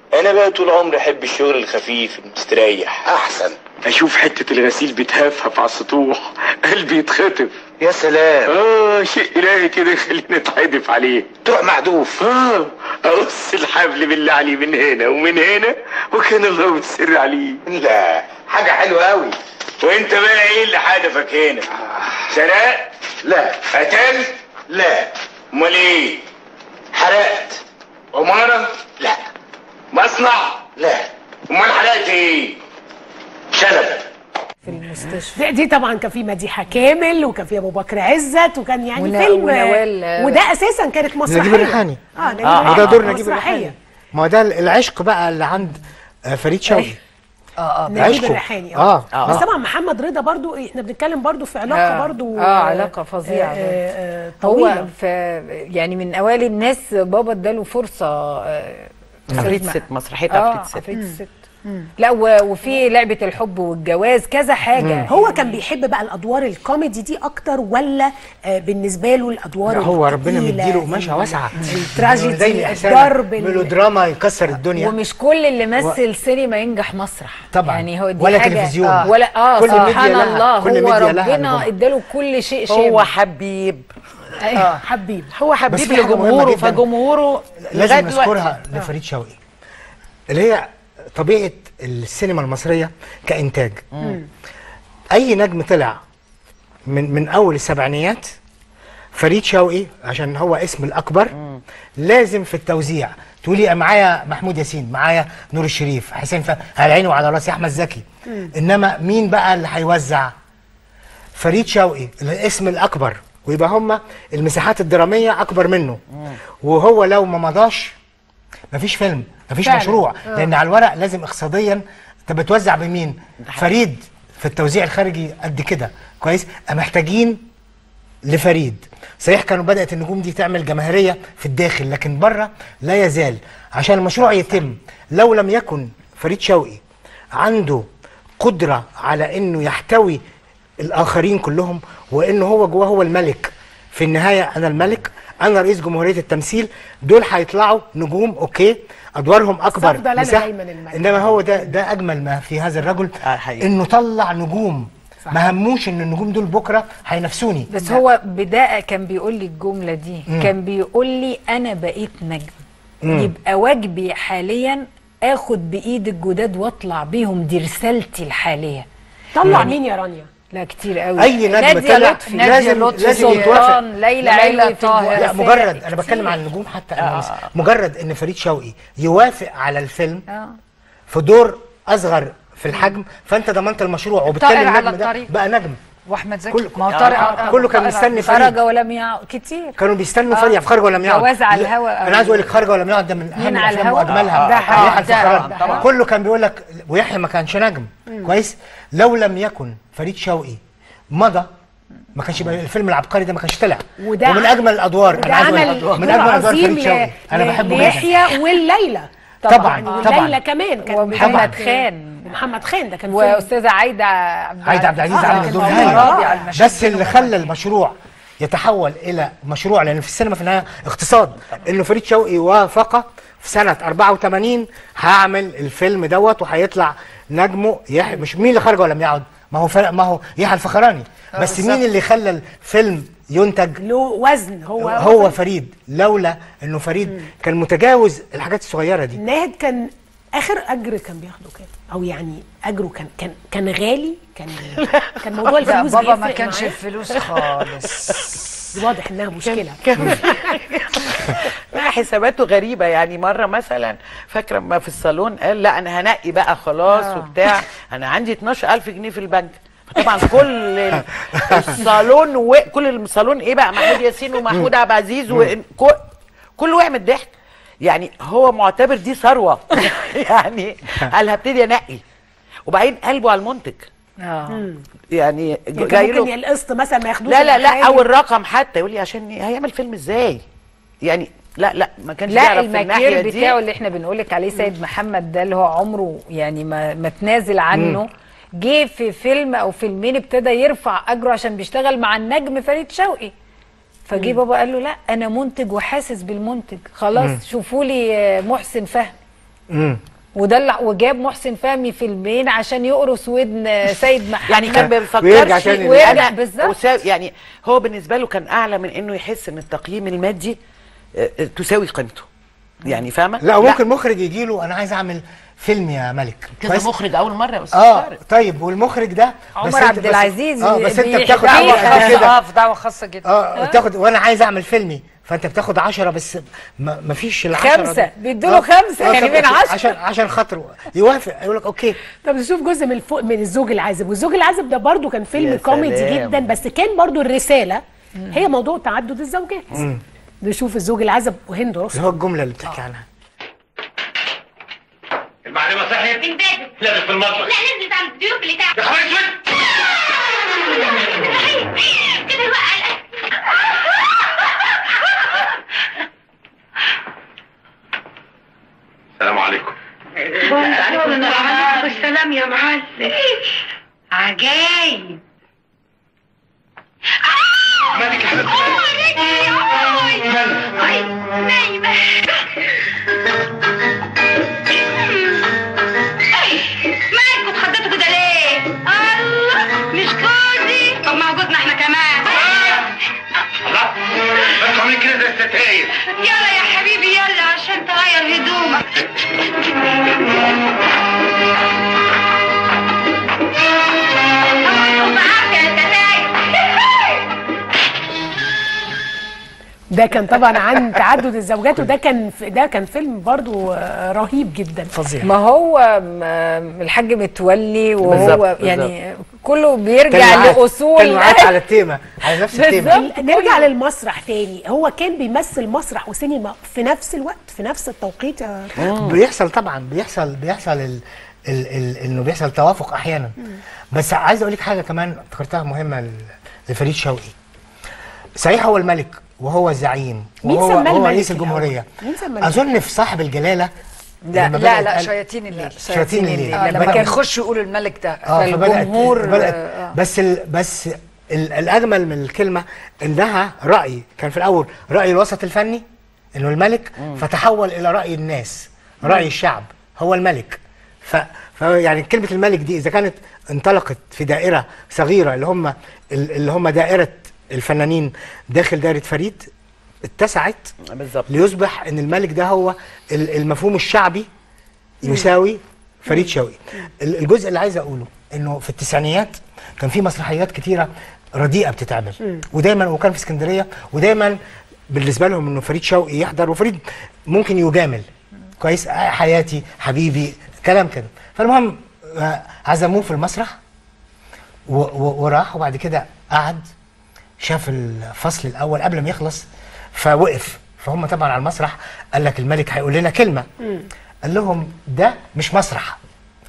انا بقى طول عمري احب الشغل الخفيف المستريح احسن اشوف حتة الغسيل بتهفهف على السطوح قلبي يتخطف يا سلام اه شيء الهي كده يخليني اتحدف عليه تروح معدوف اه اقص الحبل بالله عليه من هنا ومن هنا وكان الله متسر عليه لا حاجه حلوه قوي وانت بقى ايه اللي حدفك هنا سرقت لا قتلت لا امال ايه حرقت عمارة لا مصنع لا امال حرقت ايه شنب في المستشفى دي, دي طبعا كان في مديحه كامل وكان في ابو بكر عزت وكان يعني ون- فيلم ونوال- وده اساسا كانت مسرحيه نجيب الريحاني اه نجيب آه الريحاني ده دور نجيب مسرحية. الريحاني ما هو ده العشق بقى اللي عند آه، فريد شوقي اه اه نجيب عشقه. الريحاني آه، اه بس آه. طبعا محمد رضا برضو احنا بنتكلم برضو في علاقه آه. برضو اه علاقه فظيعه آه، آه، آه، هو طويله في يعني من اوائل الناس بابا اداله فرصه آه، عفريت ما- ست مسرحيه اه عفريت ست عفريت الست لا و- وفي لعبه الحب والجواز كذا حاجه هو كان بيحب بقى الادوار الكوميدي دي اكتر ولا آه، بالنسبه له الادوار لا، هو ربنا التقيلة، مديله قماشه واسعه التراجيدي زي الإحسان، الضرب ال- ميلودراما يكسر الدنيا ومش كل اللي مثل سينما ينجح مسرح طبعا. يعني هو دي ولا حاجة تلفزيون. آه. ولا اه كل ميديا سبحان لها- الله كل هو ميديا لها ربنا نظام. اداله كل شيء شامل هو حبيب اه حبيب هو بس حبيب في حاجة مهمة لجمهوره جداً. فجمهوره لازم لغاية دلوقتي- نذكرها لفريد شوقي اللي هي طبيعه السينما المصريه كانتاج اي نجم طلع من من اول السبعينيات فريد شوقي عشان هو اسم الاكبر لازم في التوزيع تقولي معايا محمود ياسين معايا نور الشريف حسين ف... على عيني وعلى راسي احمد زكي انما مين بقى اللي هيوزع فريد شوقي الاسم الاكبر ويبقى هم المساحات الدراميه اكبر منه وهو لو ما مضاش مفيش فيلم مفيش فعلا. مشروع آه. لان على الورق لازم اقتصاديا انت بتوزع بمين فريد في التوزيع الخارجي قد كده كويس محتاجين لفريد صحيح كانوا بدات النجوم دي تعمل جماهيريه في الداخل لكن بره لا يزال عشان المشروع يتم لو لم يكن فريد شوقي عنده قدره على انه يحتوي الاخرين كلهم وانه هو جواه هو الملك في النهايه انا الملك انا رئيس جمهوريه التمثيل دول هيطلعوا نجوم اوكي ادوارهم اكبر أفضل أنا مساحة. دايماً الملك. انما هو ده ده اجمل ما في هذا الرجل آه، حقيقي. انه طلع نجوم ما هموش ان النجوم دول بكره هينافسوني بس هو بداية كان بيقول لي الجملة دي مم. كان بيقول لي أنا بقيت نجم مم. يبقى واجبي حاليا آخد بإيد الجداد وأطلع بيهم دي رسالتي الحالية طلع يعني- مين يا رانيا لا كتير قوي اي نجم نادية طلع لطفي لازم نادية لطفي لازم يتوافق سلطان ليلى ليلى علوي طاهر. لا طاهر مجرد انا بتكلم عن النجوم حتى أنا بس- مجرد ان فريد شوقي يوافق على الفيلم آه. في دور اصغر في الحجم فانت ضمنت المشروع وبالتالي طائر على النجم ده الطريق. بقى نجم واحمد زكي كل- ما هو آه، طارق آه، كله كان طارق- مستني فريد خرج ولم يعد كتير كانوا بيستنوا آه. فريد يعني خرج ولم يعد جواز على لا، الهوا. انا عايز اقول لك خرج ولم يعد ده من اهم مين على الافلام الهوا؟ واجملها ده حقيقي. يحيى الفخراني ده- طبعا. كله كان بيقول لك ويحيى ما كانش نجم كويس لو لم يكن فريد شوقي مضى ما كانش يبقى الفيلم العبقري ده ما كانش طلع وده ومن اجمل الادوار وده انا عايز أقول عمل لك، من دور اجمل ادوار عظيم فريد شوقي ل- انا ل- بحبه جدا ليحيى والليلى طبعا طبعا والليلى كمان كان ومحمد محمد خان. محمد خان ده كان فيلم واستاذه عايده عبد عايد عبد العزيز آه، عامل كان دور موجود. هايل رابع المشاهد بس اللي خلى المشروع يتحول الى مشروع لان في السينما في النهايه اقتصاد انه فريد شوقي وافق في سنه 84 هعمل الفيلم دوت وهيطلع نجمه يحيى مش مين اللي خرج ولم يعد ما هو فرق ما هو يحيى الفخراني بس مين اللي خلى الفيلم ينتج له وزن هو هو فريد لولا انه فريد كان متجاوز الحاجات الصغيره دي ناهد كان اخر اجر كان بياخده كام او يعني اجره كان كان كان غالي كان كان موضوع لا الفلوس بابا ما بيفرق كانش معاه؟ الفلوس خالص واضح انها مشكله لا حساباته غريبة يعني مرة مثلا فاكرة ما في الصالون قال لا أنا هنقي بقى خلاص آه. وبتاع أنا عندي 12000 جنيه في البنك فطبعا كل ال- الصالون وكل الصالون ايه بقى محمود ياسين ومحمود عبد العزيز وكل كل واحد من الضحك يعني هو معتبر دي ثروة يعني قال هبتدي انقي وبعدين قلبه على المنتج اه يعني يعني جاي كان ممكن له القسط مثلا ما ياخدوش لا لا لا الأخراج. او الرقم حتى يقول لي عشان هيعمل فيلم ازاي يعني لا لا ما كانش لا بيعرف في الناحيه المكير دي بتاعه اللي احنا بنقولك عليه سيد محمد ده اللي هو عمره يعني ما ما تنازل عنه جه في فيلم او فيلمين ابتدى يرفع اجره عشان بيشتغل مع النجم فريد شوقي فجه بابا قال له لا انا منتج وحاسس بالمنتج خلاص شوفوا لي آه، محسن فهمي امم ودلع وجاب محسن فهمي فيلمين عشان يقرص ودن سيد محمد يعني كان بيفكرش ويرجع تاني ويرجع أنا- بالظبط وسا- يعني هو بالنسبه له كان اعلى من انه يحس ان التقييم المادي آه، آه، تساوي قيمته يعني فاهمه لا وممكن مخرج يجي له انا عايز اعمل فيلم يا ملك كذا كويس؟ مخرج اول مره يا استاذ اه طارق. طيب والمخرج ده عمر بس أنت- عبد بس- العزيز اه بس انت بي- بتاخد دعوة حاجة قد خاصة. كده اه في دعوه خاصه جدا اه بتاخد وانا عايز اعمل فيلمي فانت بتاخد عشرة بس ما ما فيش العشرة خمسة. دي. بيدوله آه. خمسة، آه، يعني طب بين أوكي. عشرة. عشان عشان خاطره يوافق يقول لك اوكي طب نشوف جزء من الفوق من الزوج العازب والزوج العازب ده برضو كان فيلم يا كوميدي سلام. جدا بس كان برضو الرساله هي موضوع تعدد الزوجات نشوف الزوج العازب وهند اللي رستم هو الجملة اللي بتحكي عنها المعلمة صحيت امبارح لابس في المطبخ لا نزلت عند الضيوف اللي تحت يا خبر اسود كده بقى السلام عليكم وعليكم السلام يا معلم عجايب مالك يا حبيبتي نايمة مالكوا اتخضيتوا كده ليه؟ الله مش جوزي طب ما هو جوزنا احنا كمان الله انتوا عاملين كده زي الستاير يلا يا حبيبي يلا عشان تغير هدومك ومعاك يا ستاير ده كان طبعا عن تعدد الزوجات وده كان ده كان فيلم برضو آه، رهيب جدا فظيع ما هو م- الحاج متولي وهو بالظبط، يعني كله بيرجع كان معاك- لاصول كان معاك على التيمة على نفس التيمة بالظبط. نرجع للمسرح تاني هو كان بيمثل مسرح وسينما في نفس الوقت في نفس التوقيت يا بيحصل طبعا بيحصل بيحصل ال ال ال انه بيحصل توافق احيانا بس عايز اقول لك حاجه كمان افتكرتها مهمه ل- لفريد شوقي صحيح هو الملك وهو الزعيم مين وهو سماه هو الملك رئيس الأول؟ الجمهوريه مين سماه الملك؟ اظن في صاحب الجلاله لا لما لا بدأت لا قال- شياطين الليل شياطين الليل. آه لما بدأ- كان يخشوا يقولوا الملك ده اه فبدات فالجمهور، بدأت آه. بس ال بس ال الاجمل من الكلمه انها راي كان في الاول راي الوسط الفني انه الملك فتحول الى راي الناس راي الشعب هو الملك ف ف- يعني كلمه الملك دي اذا كانت انطلقت في دائره صغيره اللي هم اللي هم دائره الفنانين داخل دائره فريد اتسعت بالظبط ليصبح ان الملك ده هو ال- المفهوم الشعبي يساوي فريد شوقي ال- الجزء اللي عايز اقوله انه في التسعينيات كان في مسرحيات كتيره رديئه بتتعمل ودايما وكان في اسكندريه ودايما بالنسبه لهم انه فريد شوقي يحضر وفريد ممكن يجامل كويس آه، حياتي حبيبي كلام كده فالمهم آه، عزموه في المسرح و- و- وراح وبعد كده قعد شاف الفصل الاول قبل ما يخلص فوقف فهم طبعا على المسرح قال لك الملك هيقول لنا كلمه قال لهم ده مش مسرح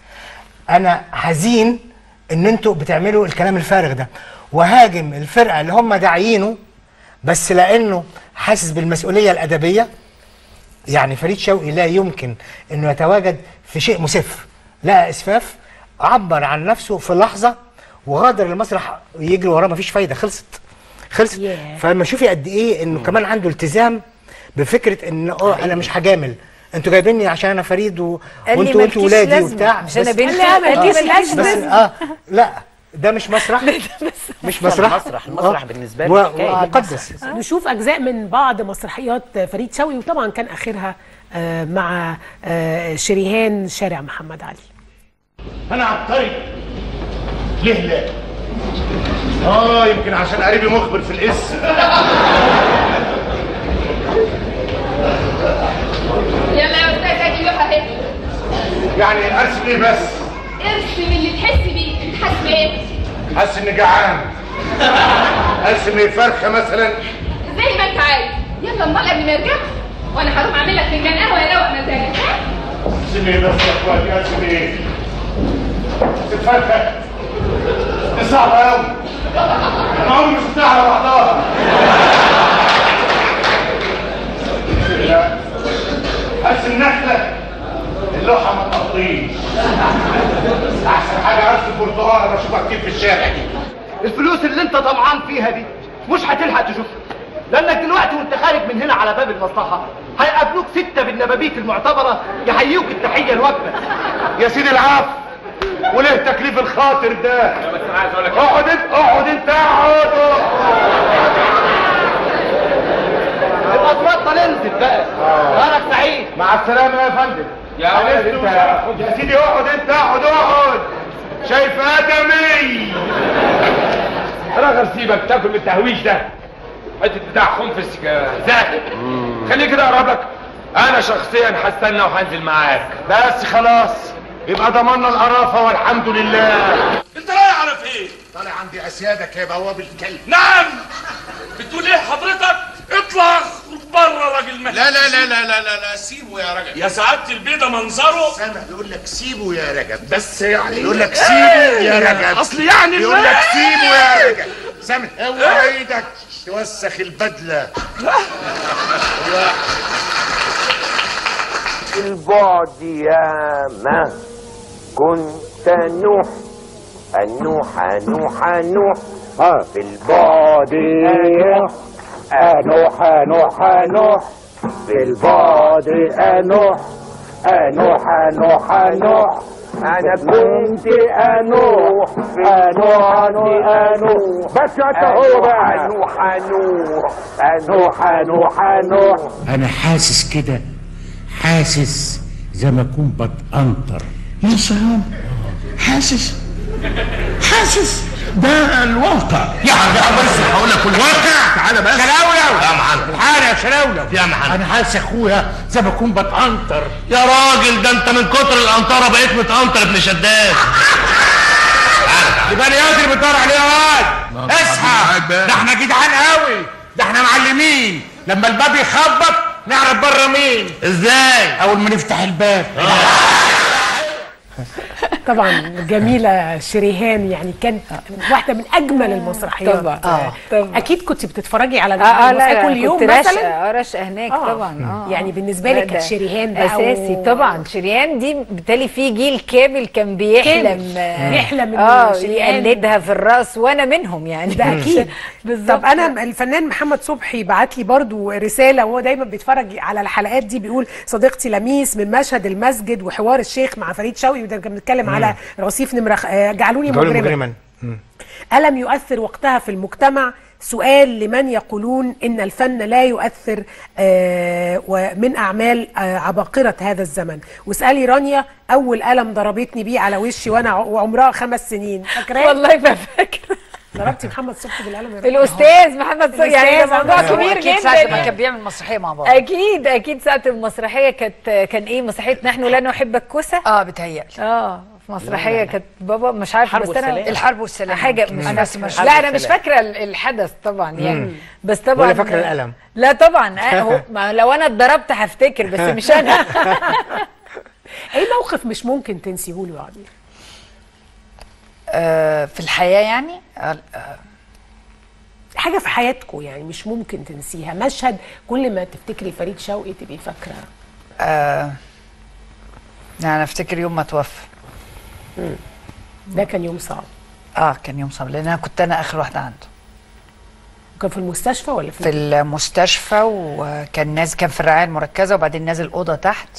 انا حزين ان انتوا بتعملوا الكلام الفارغ ده وهاجم الفرقه اللي هم داعيينه بس لانه حاسس بالمسؤوليه الادبيه يعني فريد شوقي لا يمكن انه يتواجد في شيء مسف لا اسفاف عبر عن نفسه في لحظه وغادر المسرح يجري وراه مفيش فايده خلصت خلصت Yeah. فلما شوفي قد ايه انه كمان عنده التزام بفكره ان اه انا مش هجامل انتوا جايبيني عشان انا فريد و... قال لي وانتوا وانتوا مالكيش ولادي لازمة، وبتاع مش أنا بس- بنتي. لا، مالكيش آه، لازمة. بس اه لا ده مش مسرح مش مسرح المسرح- المسرح آه. بالنسبة لي و- حكاية. ومقدس نشوف اجزاء من بعض مسرحيات فريد شوقي وطبعا كان اخرها آه، مع آه، شريهان شارع محمد علي انا عبقري ليه لا اه يمكن عشان قريبي مخبر في الاسم يلا يا استاذ ادي لوحه اهي يعني ارسم ايه بس ارسم اللي تحس بيه انت حاسس بايه حاسس اني جعان ارسم ايه فرخه مثلا زي ما انت عايز يلا امال قبل ما يرجع وانا هروح اعمل لك فنجان قهوه يروق مزاجك ها ارسم ايه بس يا اخواتي ارسم ايه ارسم فرخه دي صعبه قوي انا عمري ما شفتها على بعضها لا. ارسم نخله اللوحه ما تقضيش احسن حاجه ارسم برتقاله بشوفها كتير في الشارع دي الفلوس اللي انت طمعان فيها دي مش هتلحق تشوفها لانك دلوقتي وانت خارج من هنا على باب المصلحه هيقابلوك ستة بالنبابيت المعتبرة يحيوك التحية الوجبة يا سيدي العفو وليه تكليف الخاطر ده بس انا عايز اقول لك اقعد انت اقعد انت اقعد يبقى اتفضل انزل بقى نهارك سعيد مع السلامة يا فندم يا ولد انت يا سيدي اقعد انت اقعد اقعد شايف ادمي رغم سيبك تاكل من التهويش ده حته بتاع خنفس زاكي خليه كده اقرب لك انا شخصيا هستنى وهنزل معاك بس خلاص يبقى ضمننا القرافة والحمد لله انت رايح على فين؟ طالع عندي اسيادك يا بواب الكلب نعم بتقول ايه حضرتك؟ اطلع اخرج بره راجل مهندس لا لا لا لا لا لا, لا سيبه يا رجب يا سعاده البيضه منظره سامع بيقول لك سيبه يا رجب بس يعني بيقول لك سيبه يا رجب اصل يعني بيقول لك سيبه يا رجب سامع اوعى ايدك توسخ البدله البعد يا ما كنت نوح النوح نوح نوح في البعد يا أنوح أنوح أنوح في البعد أنوح أنوح أنوح أنوح أنا كنت أنوح أنوح أنوح بس أنت هو بقى أنوح أنوح أنوح أنوح أنوح انا حاسس كده حاسس زي ما اكون بتقنطر يا سلام حاسس حاسس ده الواقع يعني بس هقول لك الواقع تعالى بس شلاولو يا معلم تعالى يا شلاولو يا معلم انا حاسس يا اخويا زي ما اكون بتقنطر يا راجل ده انت من كتر القنطره بقيت متقنطر ابن شداد يبقى انا اللي بتدور عليه يا واد اصحى ده احنا جدعان قوي ده احنا معلمين لما الباب يخبط نعرف بره مين ازاي اول ما نفتح الباب طبعا جميله شريهان يعني كانت واحده من اجمل المسرحيات طبعا. آه، طبعا. اكيد كنت بتتفرجي على اه اه المسرحية لا كل كل يوم يوم مثلا رشقه اه رشقه هناك آه. طبعا اه يعني بالنسبة لك لا، كانت ده شريهان بقى اساسي و- طبعا شريهان دي بالتالي في جيل كامل كان بيحلم كامل. آه، يحلم إن اه شريهان- يقلدها في الراس وانا منهم يعني ده اكيد بالظبط طب انا الفنان محمد صبحي بعت لي برضو رساله وهو دايما بيتفرج على الحلقات دي بيقول صديقتي لميس من مشهد المسجد وحوار الشيخ مع فريد شوقي وده كان بنتكلم على رصيف نمره خ- آه، جعلوني جعلوني مجرما مجرما مم. ألم يؤثر وقتها في المجتمع سؤال لمن يقولون إن الفن لا يؤثر آه ومن أعمال آه عباقرة هذا الزمن واسألي رانيا أول ألم ضربتني بيه على وشي وأنا ع- وعمرها خمس سنين فاكراه؟ والله ما فاكره ضربتي محمد صبحي بالقلم يا رانيا؟ الاستاذ محمد صبحي يعني ده الأستاذ موضوع محمد كبير أكيد جدا ساعة ما كان بيعمل مسرحية مع بعض اكيد اكيد ساعه المسرحيه كانت كان ايه مسرحيه نحن لا نحب الكوسه اه بتهيألي اه في مسرحيه كانت بابا مش عارفه الحرب بس انا والسلام. الحرب والسلام حاجه مم. مش أنا فاكرة. مش- لا انا مش السلام. فاكره ال- الحدث طبعا يعني مم. بس طبعا ولا فاكرة الألم. لا طبعا آه، هو ما لو انا اتضربت هفتكر بس مش انا إيه موقف مش ممكن تنسيه له يا عبير؟ آه في الحياة يعني آه حاجة في حياتكم يعني مش ممكن تنسيها مشهد كل ما تفتكري فريد شوقي تبقي فاكرة آه يعني انا افتكر يوم ما توفى ده كان يوم صعب اه كان يوم صعب لان انا كنت انا اخر واحده عنده كان في المستشفى ولا في, في المستشفى وكان نازل كان في الرعايه المركزه وبعدين نازل اوضه تحت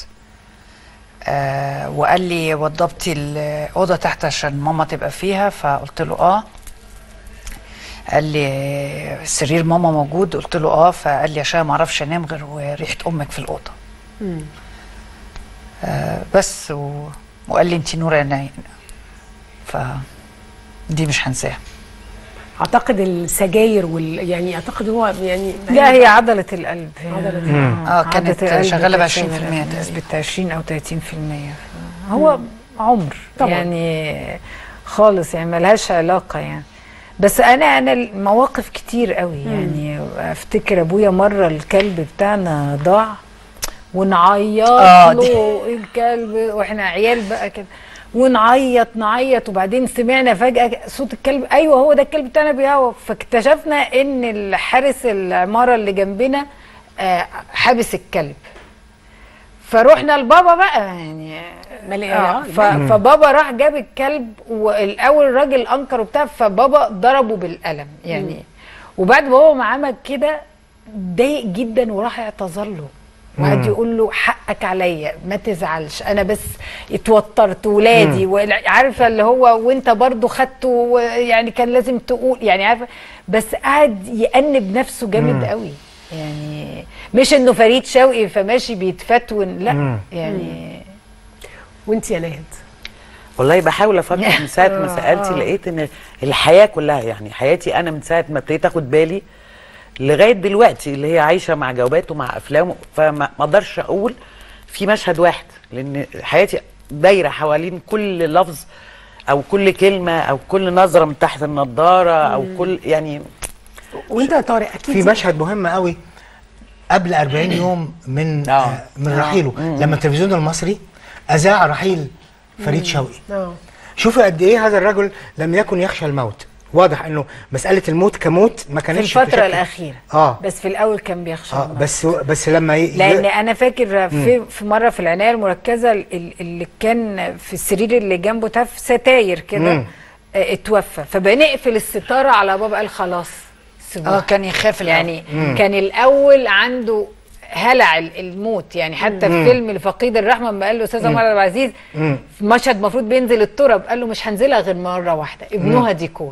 آه وقال لي وضبتي الاوضه تحت عشان ماما تبقى فيها فقلت له اه قال لي سرير ماما موجود قلت له اه فقال لي عشان ما اعرفش انام غير وريحه امك في الاوضه مم. آه بس و... وقال لي انت نور عيني ف دي مش هنساها اعتقد السجاير وال يعني اعتقد هو يعني لا هي عضله القلب هي عضلة مم. آه، كانت عضلة القلب شغالة ب كانت 20% شغالة تقريبا. نسبة 20 أو 30% هو عمر طبعاً. يعني خالص يعني ملهاش علاقة يعني بس أنا أنا المواقف كتير قوي يعني أفتكر أبويا مرة الكلب بتاعنا ضاع ونعيط آه، دي. له الكلب واحنا عيال بقى كده ونعيط نعيط وبعدين سمعنا فجأة صوت الكلب أيوه هو ده الكلب بتاعنا بيهوى فاكتشفنا إن الحارس العمارة اللي جنبنا آه، حابس الكلب فروحنا لبابا بقى يعني ملي- آه آه، ف... مم. فبابا راح جاب الكلب والاول الراجل انكر وبتاع فبابا ضربه بالقلم يعني وبعد ما هو ما عمل كده ضايق جدا وراح اعتذر له وقعد مم. يقول له حقك عليا ما تزعلش انا بس اتوترت ولادي مم. وال- عارفه اللي هو وانت برضو خدته يعني كان لازم تقول يعني عارفه بس قعد يأنب نفسه جامد مم. قوي يعني مش انه فريد شوقي فماشي بيتفتون لا مم. يعني وانت يا ناهد والله بحاول افكر من ساعه ما آه، سالتي آه. لقيت ان الحياه كلها يعني حياتي انا من ساعه ما ابتديت اخد بالي لغايه دلوقتي اللي هي عايشه مع جوابات ومع افلام فما ما اقدرش اقول في مشهد واحد لان حياتي دايره حوالين كل لفظ او كل كلمه او كل نظره من تحت النضاره او مم. كل يعني وانت يا طارق اكيد في مشهد مهم قوي قبل 40 يوم من آه. من آه. رحيله مم. لما التلفزيون المصري اذاع رحيل فريد مم. شوقي اه شوفوا قد ايه هذا الرجل لم يكن يخشى الموت واضح انه مساله الموت كموت ما في كانتش الفتره بشكل- الاخيره اه بس في الاول كان بيخشى اه بس بس لما ي... لان انا فاكر في مم. في مره في العنايه المركزه ال- اللي كان في السرير اللي جنبه تف ستاير كده مم. آه، اتوفى فبنقفل الستاره على بابا قال خلاص سيبوه. اه كان يخاف يعني مم. كان الاول عنده هلع ال- الموت يعني حتى مم. في فيلم الفقيد الرحمه لما قال له استاذ مم. عمر عبد العزيز في مشهد المفروض بينزل التراب قال له مش هنزلها غير مره واحده ابنها ديكور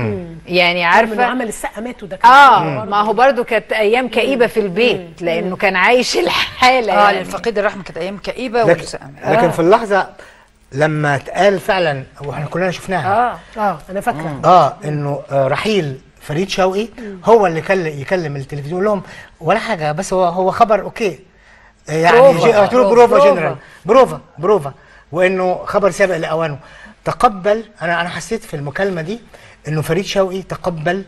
يعني عارفه عارفه عمل السقا ماتوا ده كان اه برضه. ما هو برضو كانت ايام كئيبه في البيت لانه كان عايش الحاله اه يعني. للفقيد الرحمه كانت ايام كئيبه لكن, والسقم. لكن في اللحظه لما اتقال فعلا واحنا كلنا شفناها اه اه انا فاكره اه انه آه رحيل فريد شوقي هو اللي كل يكلم التلفزيون يقول لهم ولا حاجه بس هو هو خبر اوكي آه يعني بروفا. جي- قلت له بروفا. بروفا بروفا. جنرال بروفا بروفا وانه خبر سابق لاوانه تقبل انا انا حسيت في المكالمه دي انه فريد شوقي تقبل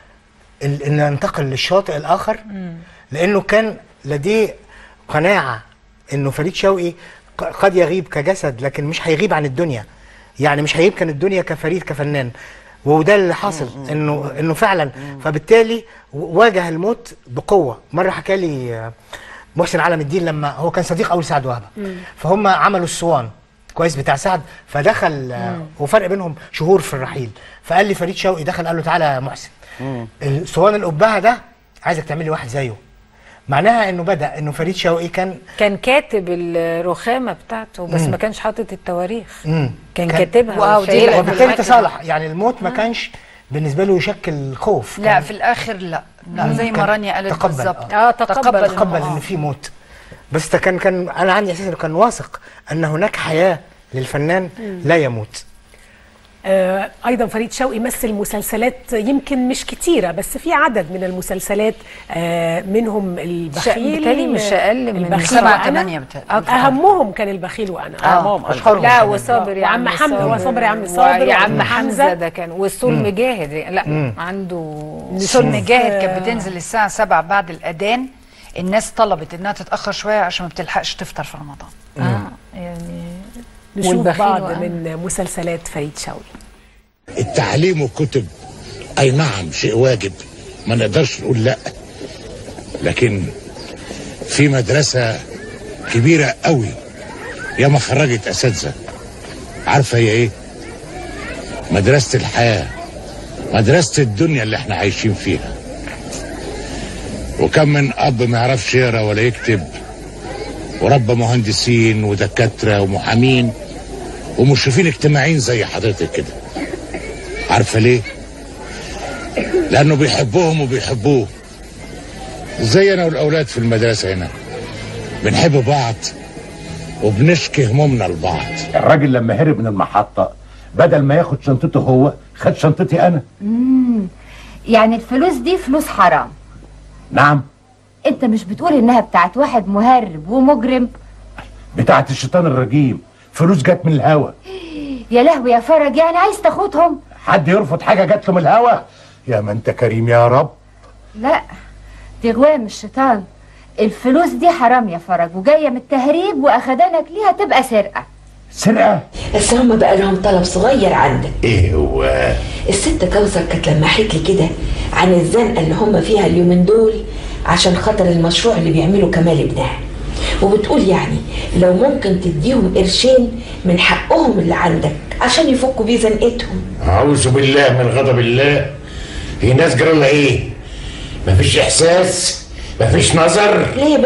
ال- ان ينتقل للشاطئ الاخر لانه كان لديه قناعه انه فريد شوقي ق- قد يغيب كجسد لكن مش هيغيب عن الدنيا يعني مش هيغيب كان الدنيا كفريد كفنان وده اللي حاصل انه انه فعلا فبالتالي و- واجه الموت بقوه مره حكى لي آه، محسن علم الدين لما هو كان صديق اول سعد وهبه فهم عملوا الصوان كويس بتاع سعد فدخل آه، وفرق بينهم شهور في الرحيل فقال لي فريد شوقي دخل قال له تعالى يا محسن الصوان القبعه ده عايزك تعمل لي واحد زيه معناها انه بدا انه فريد شوقي كان كان كاتب الرخامه بتاعته بس مم. ما كانش حاطط التواريخ مم. كان كاتبها واو، دي وشايلها لا، في وبالتالي المكتب. تصالح يعني الموت ما كانش بالنسبه له يشكل خوف لا كان في الاخر لا لا مم. زي ما كان رانيا قالت تقبل، بالظبط اه تقبل تقبل ان في موت بس ده كان كان انا عندي احساس انه كان واثق ان هناك حياه للفنان لا يموت آه ايضا فريد شوقي مثل مسلسلات يمكن مش كتيره بس في عدد من المسلسلات آه منهم البخيل بيتهيألي مش أقل من البخيل سبعة، وأنا. تمانية بيتهيألي. آه، اهمهم كان البخيل وانا اه أشهرهم لا كمان. وصابر يا وعم عم حمزة، صابر. وصابر يا عم صابر، ويا وعم عم حمزه حمزة. ده كان والسول مم. مجاهد لا مم. عنده سول مجاهد كانت بتنزل الساعه 7 بعد الاذان الناس طلبت انها تتاخر شويه عشان ما بتلحقش تفطر في رمضان اه يعني نشوف والبخيل بعض وأنا. من مسلسلات فريد شوقي التعليم والكتب اي نعم شيء واجب ما نقدرش نقول لا لكن في مدرسة كبيرة قوي ياما خرجت اساتذة عارفة هي ايه مدرسة الحياة مدرسة الدنيا اللي احنا عايشين فيها وكم من اب ما يعرفش يقرا ولا يكتب وربى مهندسين ودكاترة ومحامين ومشرفين اجتماعيين زي حضرتك كده عارفه ليه؟ لانه بيحبهم وبيحبوه زي انا والاولاد في المدرسه هنا بنحب بعض وبنشكي همومنا لبعض الراجل لما هرب من المحطة بدل ما ياخد شنطته هو خد شنطتي أنا مم. يعني الفلوس دي فلوس حرام نعم انت مش بتقول انها بتاعت واحد مهرب ومجرم بتاعت الشيطان الرجيم فلوس جت من الهوا يا لهوي يا فرج يعني عايز تاخدهم حد يرفض حاجة جت له من الهوا يا ما انت كريم يا رب لا دي غواية من الشيطان الفلوس دي حرام يا فرج وجاية من التهريب واخدانك ليها تبقى سرقة سرقة بس هم بقى لهم طلب صغير عندك ايه هو الست كوثر كانت لما حكي كده عن الزنقه اللي هم فيها اليومين دول عشان خاطر المشروع اللي بيعمله كمال ابنها وبتقول يعني لو ممكن تديهم قرشين من حقهم اللي عندك عشان يفكوا بيه زنقتهم اعوذ بالله من غضب الله هي ناس جرالها ايه مفيش احساس مفيش نظر ليه بس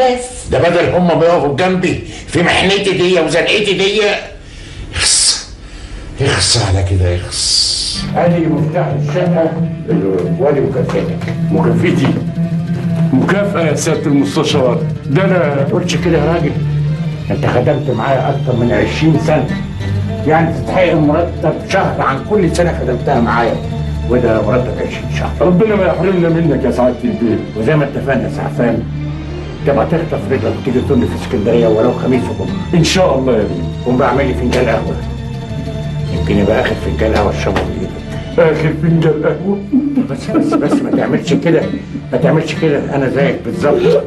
ده بدل هم بيقفوا جنبي في محنتي دي وزنقتي دي اخس اخس على كده اخس ادي مفتاح الشقه وادي مكافأتك مكافئتي مكافأة يا سيادة المستشار ده انا ما تقولش كده يا راجل انت خدمت معايا اكتر من 20 سنة يعني تستحق مرتب شهر عن كل سنة خدمتها معايا وده مرتب 20 شهر ربنا ما يحرمنا منك يا سعادة البيت وزي ما اتفقنا يا سعفان تبقى تخطف رجلك وتيجي تقول لي في اسكندريه ولو خميس وجمعه ان شاء الله يا بيه قوم بقى اعمل لي فنجان قهوه يمكن يبقى اخر فنجان قهوه اشربه بايدك اخر فنجان قهوه بس بس بس ما تعملش كده ما تعملش كده انا زيك بالظبط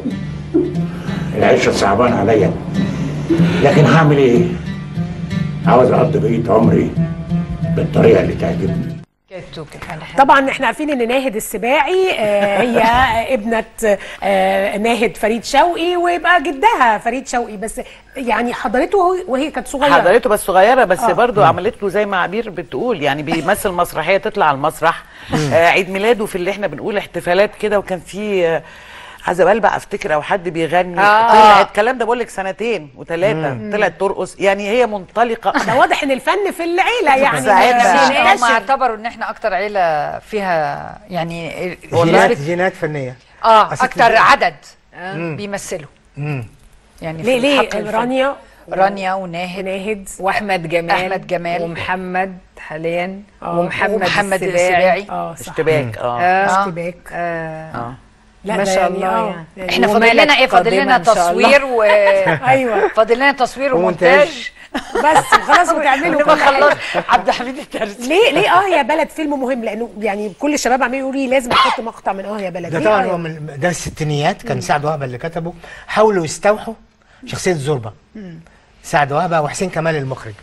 العيشه صعبان عليا لكن هعمل ايه؟ عاوز اقضي بقيه عمري بالطريقه اللي تعجبني طبعا احنا عارفين ان ناهد السباعي آه، هي ابنه آه، ناهد فريد شوقي ويبقى جدها فريد شوقي بس يعني حضرته وهو- وهي كانت صغيره حضرته بس صغيره بس آه. برضو عملت له زي ما عبير بتقول يعني بيمثل مسرحيه تطلع على المسرح آه عيد ميلاده في اللي احنا بنقول احتفالات كده وكان في آه عزبال بقى افتكر او حد بيغني آه. طلعت الكلام ده بقول لك سنتين وثلاثه مم. طلعت ترقص يعني هي منطلقه ده واضح ان الفن في العيله يعني ساعتها. هم اعتبروا ان احنا اكتر عيله فيها يعني جينات نسبة- جينات فنيه اه أصل اكتر كده- عدد مم. بيمثلوا مم. يعني ليه- في ليه؟ الحقل الفني. رانيا رانيا وناهد ناهد واحمد جمال احمد جمال ومحمد حاليا آه. ومحمد, ومحمد السباعي السباعي. اه صح اشتباك اه آه. اشتباك آه. اه لا ما ده شاء يعني الله آه. يعني. احنا فاضل ومالك لنا ايه فاضل قادمة لنا إن شاء الله. تصوير و ايوه فاضل لنا تصوير ومونتاج. ومونتاج بس خلاص وتعملوا نبقى كل حاجة. خلص عبد الحميد الترسي ليه ليه اه يا بلد فيلم مهم لانه يعني كل الشباب عمالين يقولوا لي لازم احط مقطع من اه يا بلد ده ليه طبعا آه يا هو من ده الستينيات كان سعد وهبه اللي كتبه حاولوا يستوحوا شخصيه زوربا مم. سعد وهبه وحسين كمال المخرج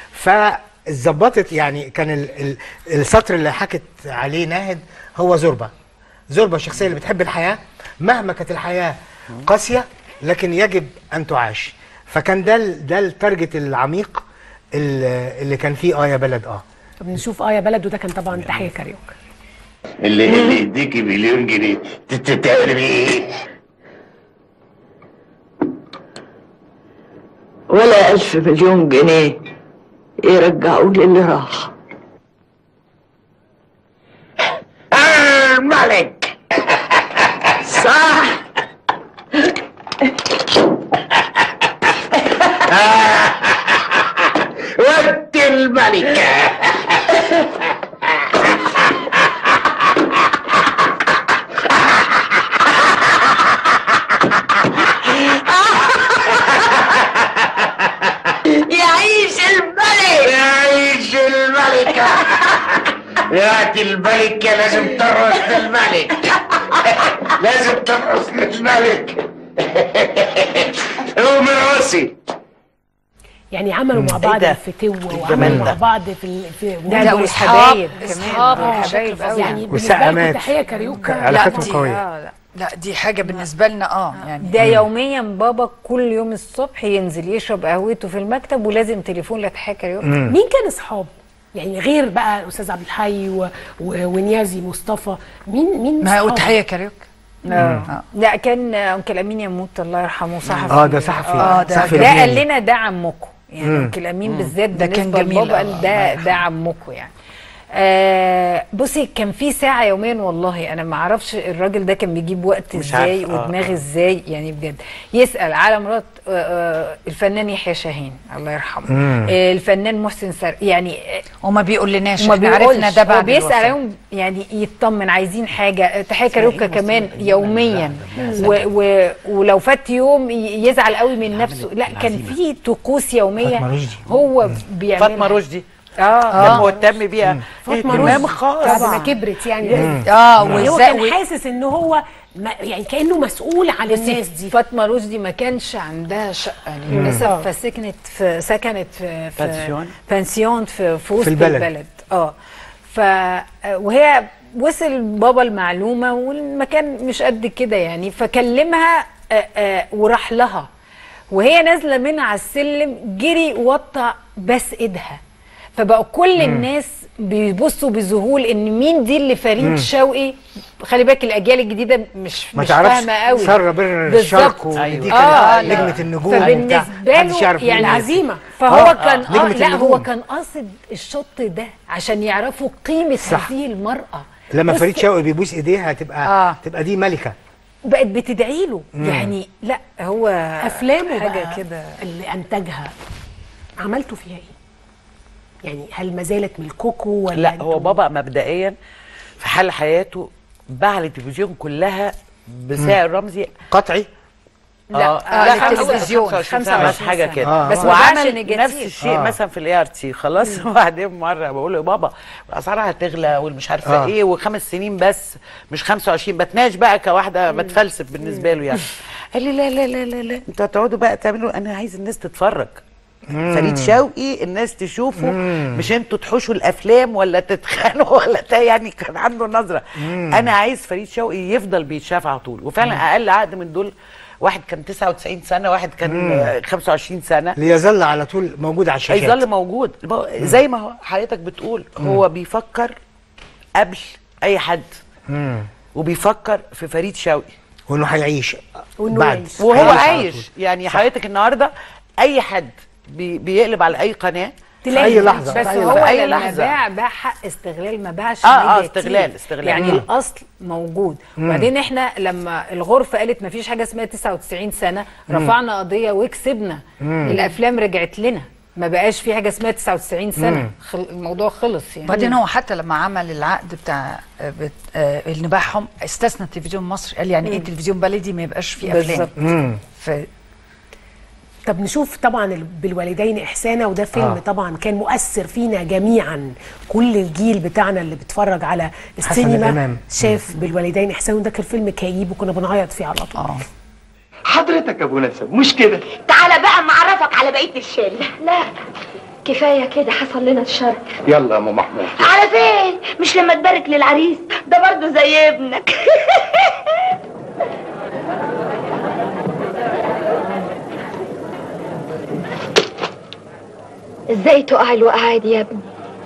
فظبطت يعني كان ال ال السطر اللي حكت عليه ناهد هو زوربا زوربا الشخصيه اللي بتحب الحياه مهما كانت الحياه قاسيه لكن يجب ان تعاش فكان ده ال- ده التارجت العميق اللي اللي كان فيه اه يا بلد اه طب نشوف اه يا بلد وده كان طبعا تحيه كاريوكا اللي اللي يديكي مليون جنيه ت- ت- تعملي بيه ايه؟ ولا ألف مليون جنيه يرجعوا لي اللي راح الملك صح ود الملكة يعيش الملك يعيش الملكة ياتي الملكة لازم ترقص للملك لازم ترقص للملك قوم راسي يعني عملوا مع بعض ده؟ الفتوه الجمال وعملوا مع ده. بعض في ال- في ده لا، والحبايب وأصحاب- كمان أصحاب والحبايب بشكل قوي فظيع. يعني بالنسبه والسقامات. لكم تحيه كاريوكا علاقتهم دي- قويه آه لا. لا دي حاجه بالنسبه لنا اه يعني ده يوميا بابا كل يوم الصبح ينزل يشرب قهوته في المكتب ولازم تليفون لتحية كاريوكا مين كان اصحاب يعني غير بقى الاستاذ عبد الحي و... و... ونيازي مصطفى مين مين ما أصحابه؟ وتحيه كاريوكا آه. لا كان انكل امين يموت الله يرحمه صحفي اه ده صحفي آه، ده- صحفي ده قال لبناني. لنا ده عمكم يعني مم. انكل امين بالذات ده كان بالنسبة جميل لبابا أوي، قال ده ده عمكم يعني آه بصي كان في ساعة يوميا والله انا ما اعرفش الراجل ده كان بيجيب وقت مش ازاي عارفة، آه، ودماغ آه. ازاي يعني بجد يسأل على مرات آه آه الفنان يحيى شاهين الله يرحمه مم. آه الفنان محسن سر يعني آه وما بيقولناش وما احنا عرفنا بيقولش ده بعد هو بيسأل الوفاة. عليهم يعني يطمن عايزين حاجة تحية كاروكا كمان يوميا و و ولو فات يوم ي- يزعل قوي من نفسه لا كان في طقوس يومية فاطمة رشدي. هو بيعملها فاطمه رشدي اه كان مهتم بيها فاطمه اهتمام رشدي خاص بعد ما كبرت يعني اه يعني هو وإزاي- كان و- حاسس ان هو ما يعني كانه مسؤول على الناس دي فاطمه رشدي ما كانش عندها شقه للاسف آه. فسكنت في سكنت في في بنسيون؟ بنسيون في, في وسط البلد. البلد اه ف وهي وصل بابا المعلومه والمكان مش قد كده يعني فكلمها آه، آه، وراح لها وهي نازله من على السلم جري وطى بس ايدها فبقوا كل مم. الناس بيبصوا بذهول ان مين دي اللي فريد مم. شوقي خلي بالك الاجيال الجديده مش ما مش تعرفش فاهمه قوي سارة برنر بالظبط. الشرق ودي كانت آه، نجمة النجوم وبتاع. فبالنسبه محدش له يعرف مين يعني هي. عزيمه فهو آه، كان آه، آه نجمة لا النجوم. هو كان قاصد الشط ده عشان يعرفوا قيمه صح. هذه المراه لما بص، فريد شوقي بيبوس ايديها تبقى آه. تبقى دي ملكة بقت بتدعي له مم. يعني لا هو افلامه حاجه بقى كده اللي انتجها عملتوا فيها ايه؟ يعني هل ما زالت ملككم ولا لا هو بابا مبدئيا في حال حياته باع التلفزيون كلها بسعر رمزي قطعي لا، آه آه، لا للتلفزيون، 25 سنه بس 25 حاجه سنة. كده آه. بس ما باعش وعمل نيجاتيف. نفس الشيء آه. مثلا في الاي ار تي خلاص وبعدين مره بقول له يا بابا الاسعار هتغلى والمش عارفه آه. ايه وخمس سنين بس مش 25 بتناقش بقى كواحده بتفلسف بالنسبه له يعني قال لي لا لا لا لا لا انتوا هتقعدوا بقى تعملوا انا عايز الناس تتفرج مم. فريد شوقي الناس تشوفه مم. مش انتوا تحوشوا الافلام ولا تتخانقوا ولا تا يعني كان عنده نظره مم. انا عايز فريد شوقي يفضل بيتشاف على طول وفعلا اقل عقد من دول واحد كان 99 سنه واحد كان مم. آه، 25 سنه ليظل على طول موجود على الشاشات هيظل موجود الب- زي ما هو حضرتك بتقول هو بيفكر قبل اي حد مم. وبيفكر في فريد شوقي وانه هيعيش وإنه بعد يعيش. وهو هيعيش على عايش طول. يعني حضرتك النهارده اي حد بي بيقلب على اي قناه في أي لحظة، بس في أي هو لحظة. في أي لما لحظة. باع باع حق استغلال ما باعش آه، آه، نيجاتيف. استغلال- استغلال. يعني مم. الاصل موجود مم. وبعدين احنا لما الغرفه قالت ما فيش حاجه اسمها 99 سنه رفعنا قضيه وكسبنا مم. الافلام رجعت لنا ما بقاش في حاجه اسمها 99 سنه مم. خل... الموضوع خلص يعني بعدين هو حتى لما عمل العقد بتاع آه، بت- آه، اللي باعهم استثنى التلفزيون المصري قال يعني ايه تلفزيون بلدي ما يبقاش فيه افلام بالظبط. مم. ف... طب نشوف طبعا ال- بالوالدين احسانا وده فيلم آه. آه. طبعا كان مؤثر فينا جميعا كل الجيل بتاعنا اللي بيتفرج على السينما الإمام. شاف بالوالدين احسان وده كان فيلم كئيب وكنا بنعيط فيه على طول اه حضرتك يا ابو نسب مش كده تعالى بقى معرفك على بقيه الشله لا كفايه كده حصل لنا الشر يلا يا ام محمود على فين مش لما تبارك للعريس ده برضه زي ابنك ازاي تقع الوقعه دي يا ابني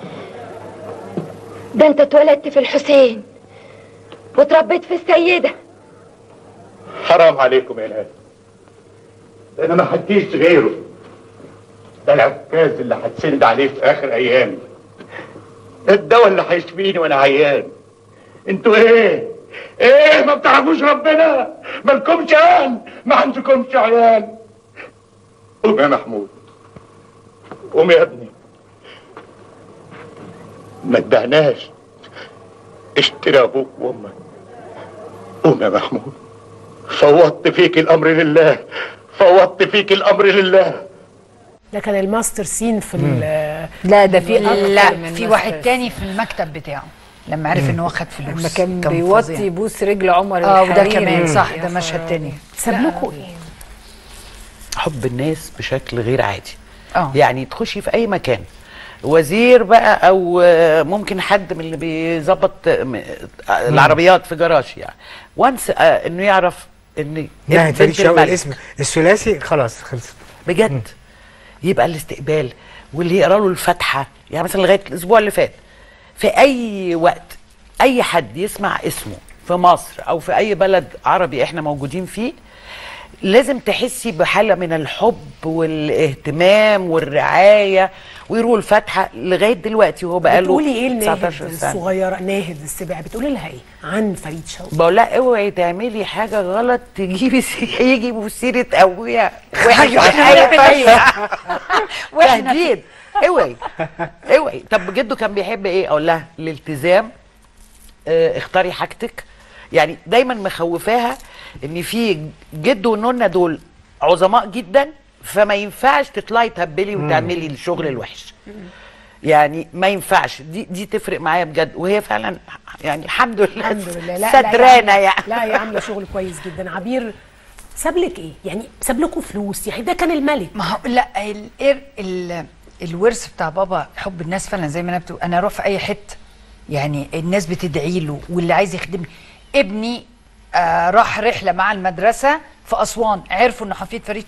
ده انت اتولدت في الحسين وتربيت في السيده حرام عليكم يا ناس ده انا ما حديش غيره ده العكاز اللي هتسند عليه في اخر ايامي ده الدواء اللي هيشفيني وانا عيان انتوا ايه ايه ما بتعرفوش ربنا مالكمش عيال ما عندكمش عيال قوم يا محمود قوم يا ابني ما تبعناش اشتري ابوك وامك قوم يا محمود فوضت فيك الامر لله فوضت فيك الامر لله ده كان الماستر سين في ال- لا ده في أكتر لا من في واحد ماستر. تاني في المكتب بتاعه لما عرف ان هو خد فلوس لما كان فظيع. بيوطي يبوس رجل عمر اه وده الحريري. كمان صح يا ده مشهد خرابي. تاني ساب لكم ايه؟ حب الناس بشكل غير عادي اه يعني تخشي في اي مكان وزير بقى او آه، ممكن حد من اللي بيظبط آه، م- آه، العربيات في جراج يعني وانس انه يعرف ان نهاية بنت فريد شوقي الملك. الاسم الثلاثي خلاص خلص بجد يبقى الاستقبال واللي يقرا له الفاتحه يعني مثلا لغايه الاسبوع اللي فات في اي وقت اي حد يسمع اسمه في مصر او في اي بلد عربي احنا موجودين فيه لازم تحسي بحاله من الحب والاهتمام والرعايه ويرووا الفاتحه لغايه دلوقتي وهو بقى له بتقولي ايه الناهد 19 سنه الصغيره ناهد السباع بتقولي لها ايه عن فريد شوقي بقول لها اوعي تعملي حاجه غلط تجيبي سي- يجي بسيره ابويا وحش أيوة، في إحنا اي بنعمل حاجه تهديد اوعي اوعي طب جده كان بيحب ايه اقول لها الالتزام اه اختاري حاجتك يعني دايما مخوفاها ان في جد ونونه دول عظماء جدا فما ينفعش تطلعي تهبلي وتعملي الشغل الوحش يعني ما ينفعش دي دي تفرق معايا بجد وهي فعلا يعني الحمد لله الحمد لله لا سترانه لا يعني لا هي عامله شغل كويس جدا عبير ساب لك ايه؟ يعني ساب لكم فلوس يعني ده كان الملك ما هو لا ال ال ال الورث بتاع بابا حب الناس فعلا زي ما انا بتقول انا اروح في اي حته يعني الناس بتدعي له واللي عايز يخدمني ابني آه راح رحله مع المدرسه في اسوان عرفوا ان حفيد فريد شوقي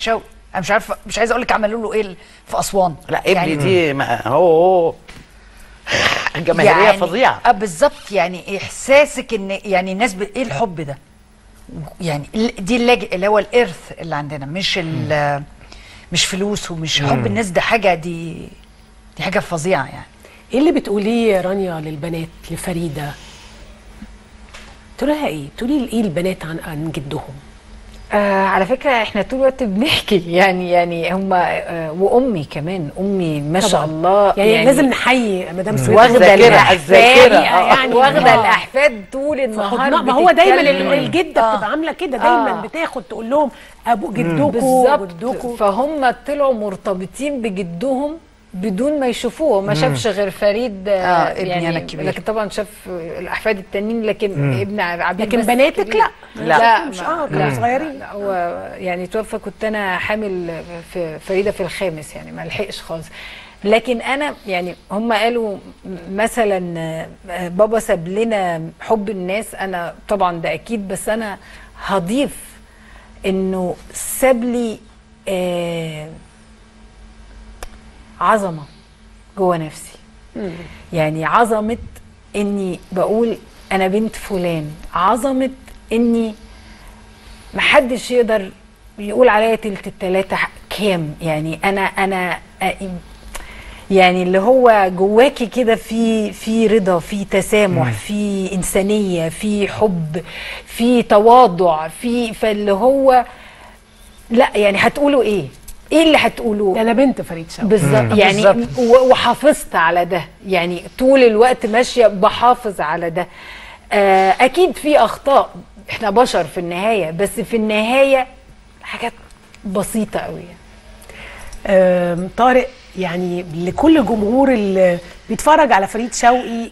انا مش عارفه مش عايزه اقول لك عملوا له ايه في اسوان لا ابني دي ما هو هو جماهيريه يعني فظيعه اه بالظبط يعني احساسك ان يعني الناس ب... ايه الحب ده يعني ال- دي اللاج... اللي هو الارث اللي عندنا مش ال... مش فلوس ومش حب مم. الناس ده حاجه دي دي حاجه فظيعه يعني ايه اللي بتقوليه يا رانيا للبنات لفريده تقول لها ايه بتقولي ايه البنات عن عن جدهم آه على فكره احنا طول الوقت بنحكي يعني يعني هم آه وامي كمان امي ما شاء طبعاً. الله يعني لازم نحيي مدام سويد واخده الذاكرة، الاحفاد الذاكرة. يعني واخده آه. الاحفاد طول النهار فحضنها- ما هو دايما بتتكلم. ال- الجده آه. بتبقى عامله كده دايما آه. بتاخد تقول لهم ابو جدكم بالظبط جدكم فهم طلعوا مرتبطين بجدهم بدون ما يشوفوه ما مم. شافش غير فريد آه، ابني أنا الكبير. لكن طبعا شاف الاحفاد التانيين لكن مم. ابن عبيد لكن بس بناتك الكبير. لا. لا لا، مش- ما- آه، كانوا لا. صغيرين. لا هو يعني توفى كنت انا حامل في فريده في الخامس يعني ما لحقش خالص لكن انا يعني هم قالوا مثلا آه، بابا ساب لنا حب الناس انا طبعا ده اكيد بس انا هضيف انه ساب لي آه عظمه جوه نفسي يعني عظمه اني بقول انا بنت فلان عظمه اني محدش يقدر يقول عليا تلت التلاته ح- كام يعني انا انا أ- يعني اللي هو جواكي كده في في رضا في تسامح مم. في انسانيه في حب في تواضع في فاللي هو لا يعني هتقولوا ايه ايه اللي هتقولوه انا بنت فريد شوقي بالظبط مم. يعني بالظبط. و- وحافظت على ده يعني طول الوقت ماشيه بحافظ على ده آه، اكيد في اخطاء احنا بشر في النهايه بس في النهايه حاجات بسيطه قوي يعني. آم، طارق يعني لكل جمهور اللي بيتفرج على فريد شوقي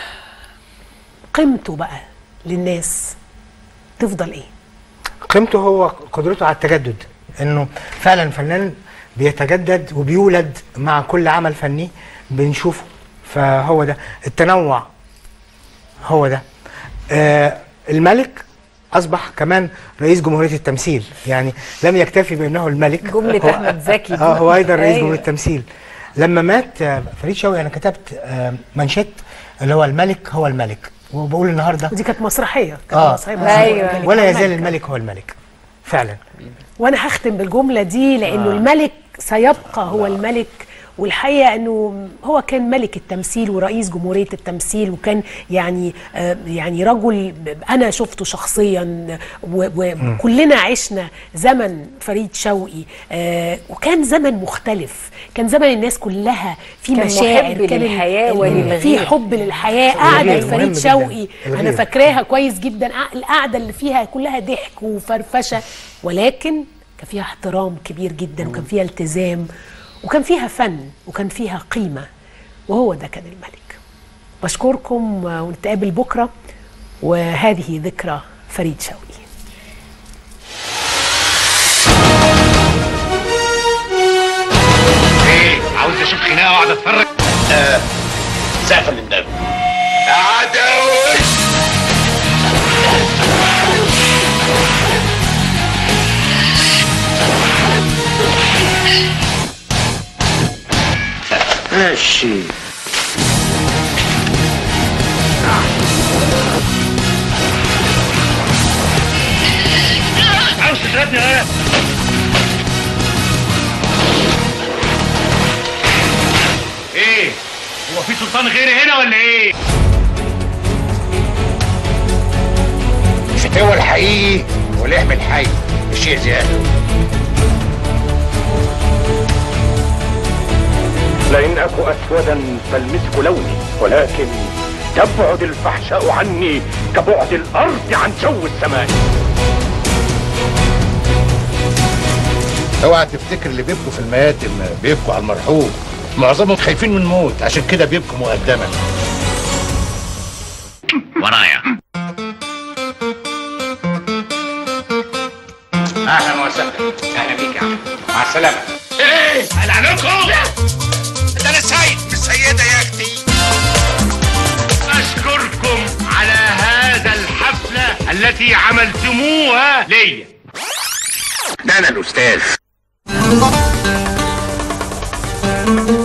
قيمته بقى للناس تفضل ايه قيمته هو قدرته على التجدد انه فعلا فنان بيتجدد وبيولد مع كل عمل فني بنشوفه فهو ده التنوع هو ده آه الملك اصبح كمان رئيس جمهوريه التمثيل يعني لم يكتفي بانه الملك جملة هو- أحمد زكي دي. اه هو ايضا رئيس أيوة. جمهوريه التمثيل لما مات آه، فريد شوقي انا كتبت آه، منشط اللي هو الملك هو الملك وبقول النهارده ودي كانت مسرحيه كانت اه مسرحيه بس أيوة. الملك ولا هو يزال الملك. الملك هو الملك فعلا وانا هختم بالجمله دي لانه آه. آه. الملك سيبقى هو الملك والحقيقه انه هو كان ملك التمثيل ورئيس جمهوريه التمثيل وكان يعني آه يعني رجل انا شفته شخصيا و- وكلنا عشنا زمن فريد شوقي آه وكان زمن مختلف كان زمن الناس كلها في كان مشاعر محب كان ال- للحياة ال- وللغير. في حب للحياه الغير قعده مهم فريد جداً. شوقي انا الغير. فاكراها كويس جدا قع- القعده اللي فيها كلها ضحك وفرفشه ولكن كان فيها احترام كبير جدا وكان فيها التزام وكان فيها فن وكان فيها قيمه وهو ده كان الملك بشكركم ونتقابل بكره وهذه ذكرى فريد شوقي ايه عاوز اشوف خناقه واقعد اتفرج آه، سقف للنبي عدوي ماشي عاوز تضربني ايه ايه هو في سلطان غيري هنا ولا ايه الفتاوى الحقيقي ولحم الحي مش شيء زياده لئن أك أسودا فالمسك لوني ولكن تبعد الفحشاء عني كبعد الأرض عن جو السماء اوعى تفتكر اللي بيبكوا في المياتم بيبكوا على المرحوم معظمهم خايفين من الموت عشان كده بيبكوا مقدما ورايا اهلا وسهلا اهلا بيك يا عم مع السلامه ايه قال عليكم ده انا سيد مش سيده يا اختي اشكركم على هذا الحفله التي عملتموها ليا ده انا الاستاذ Thank you.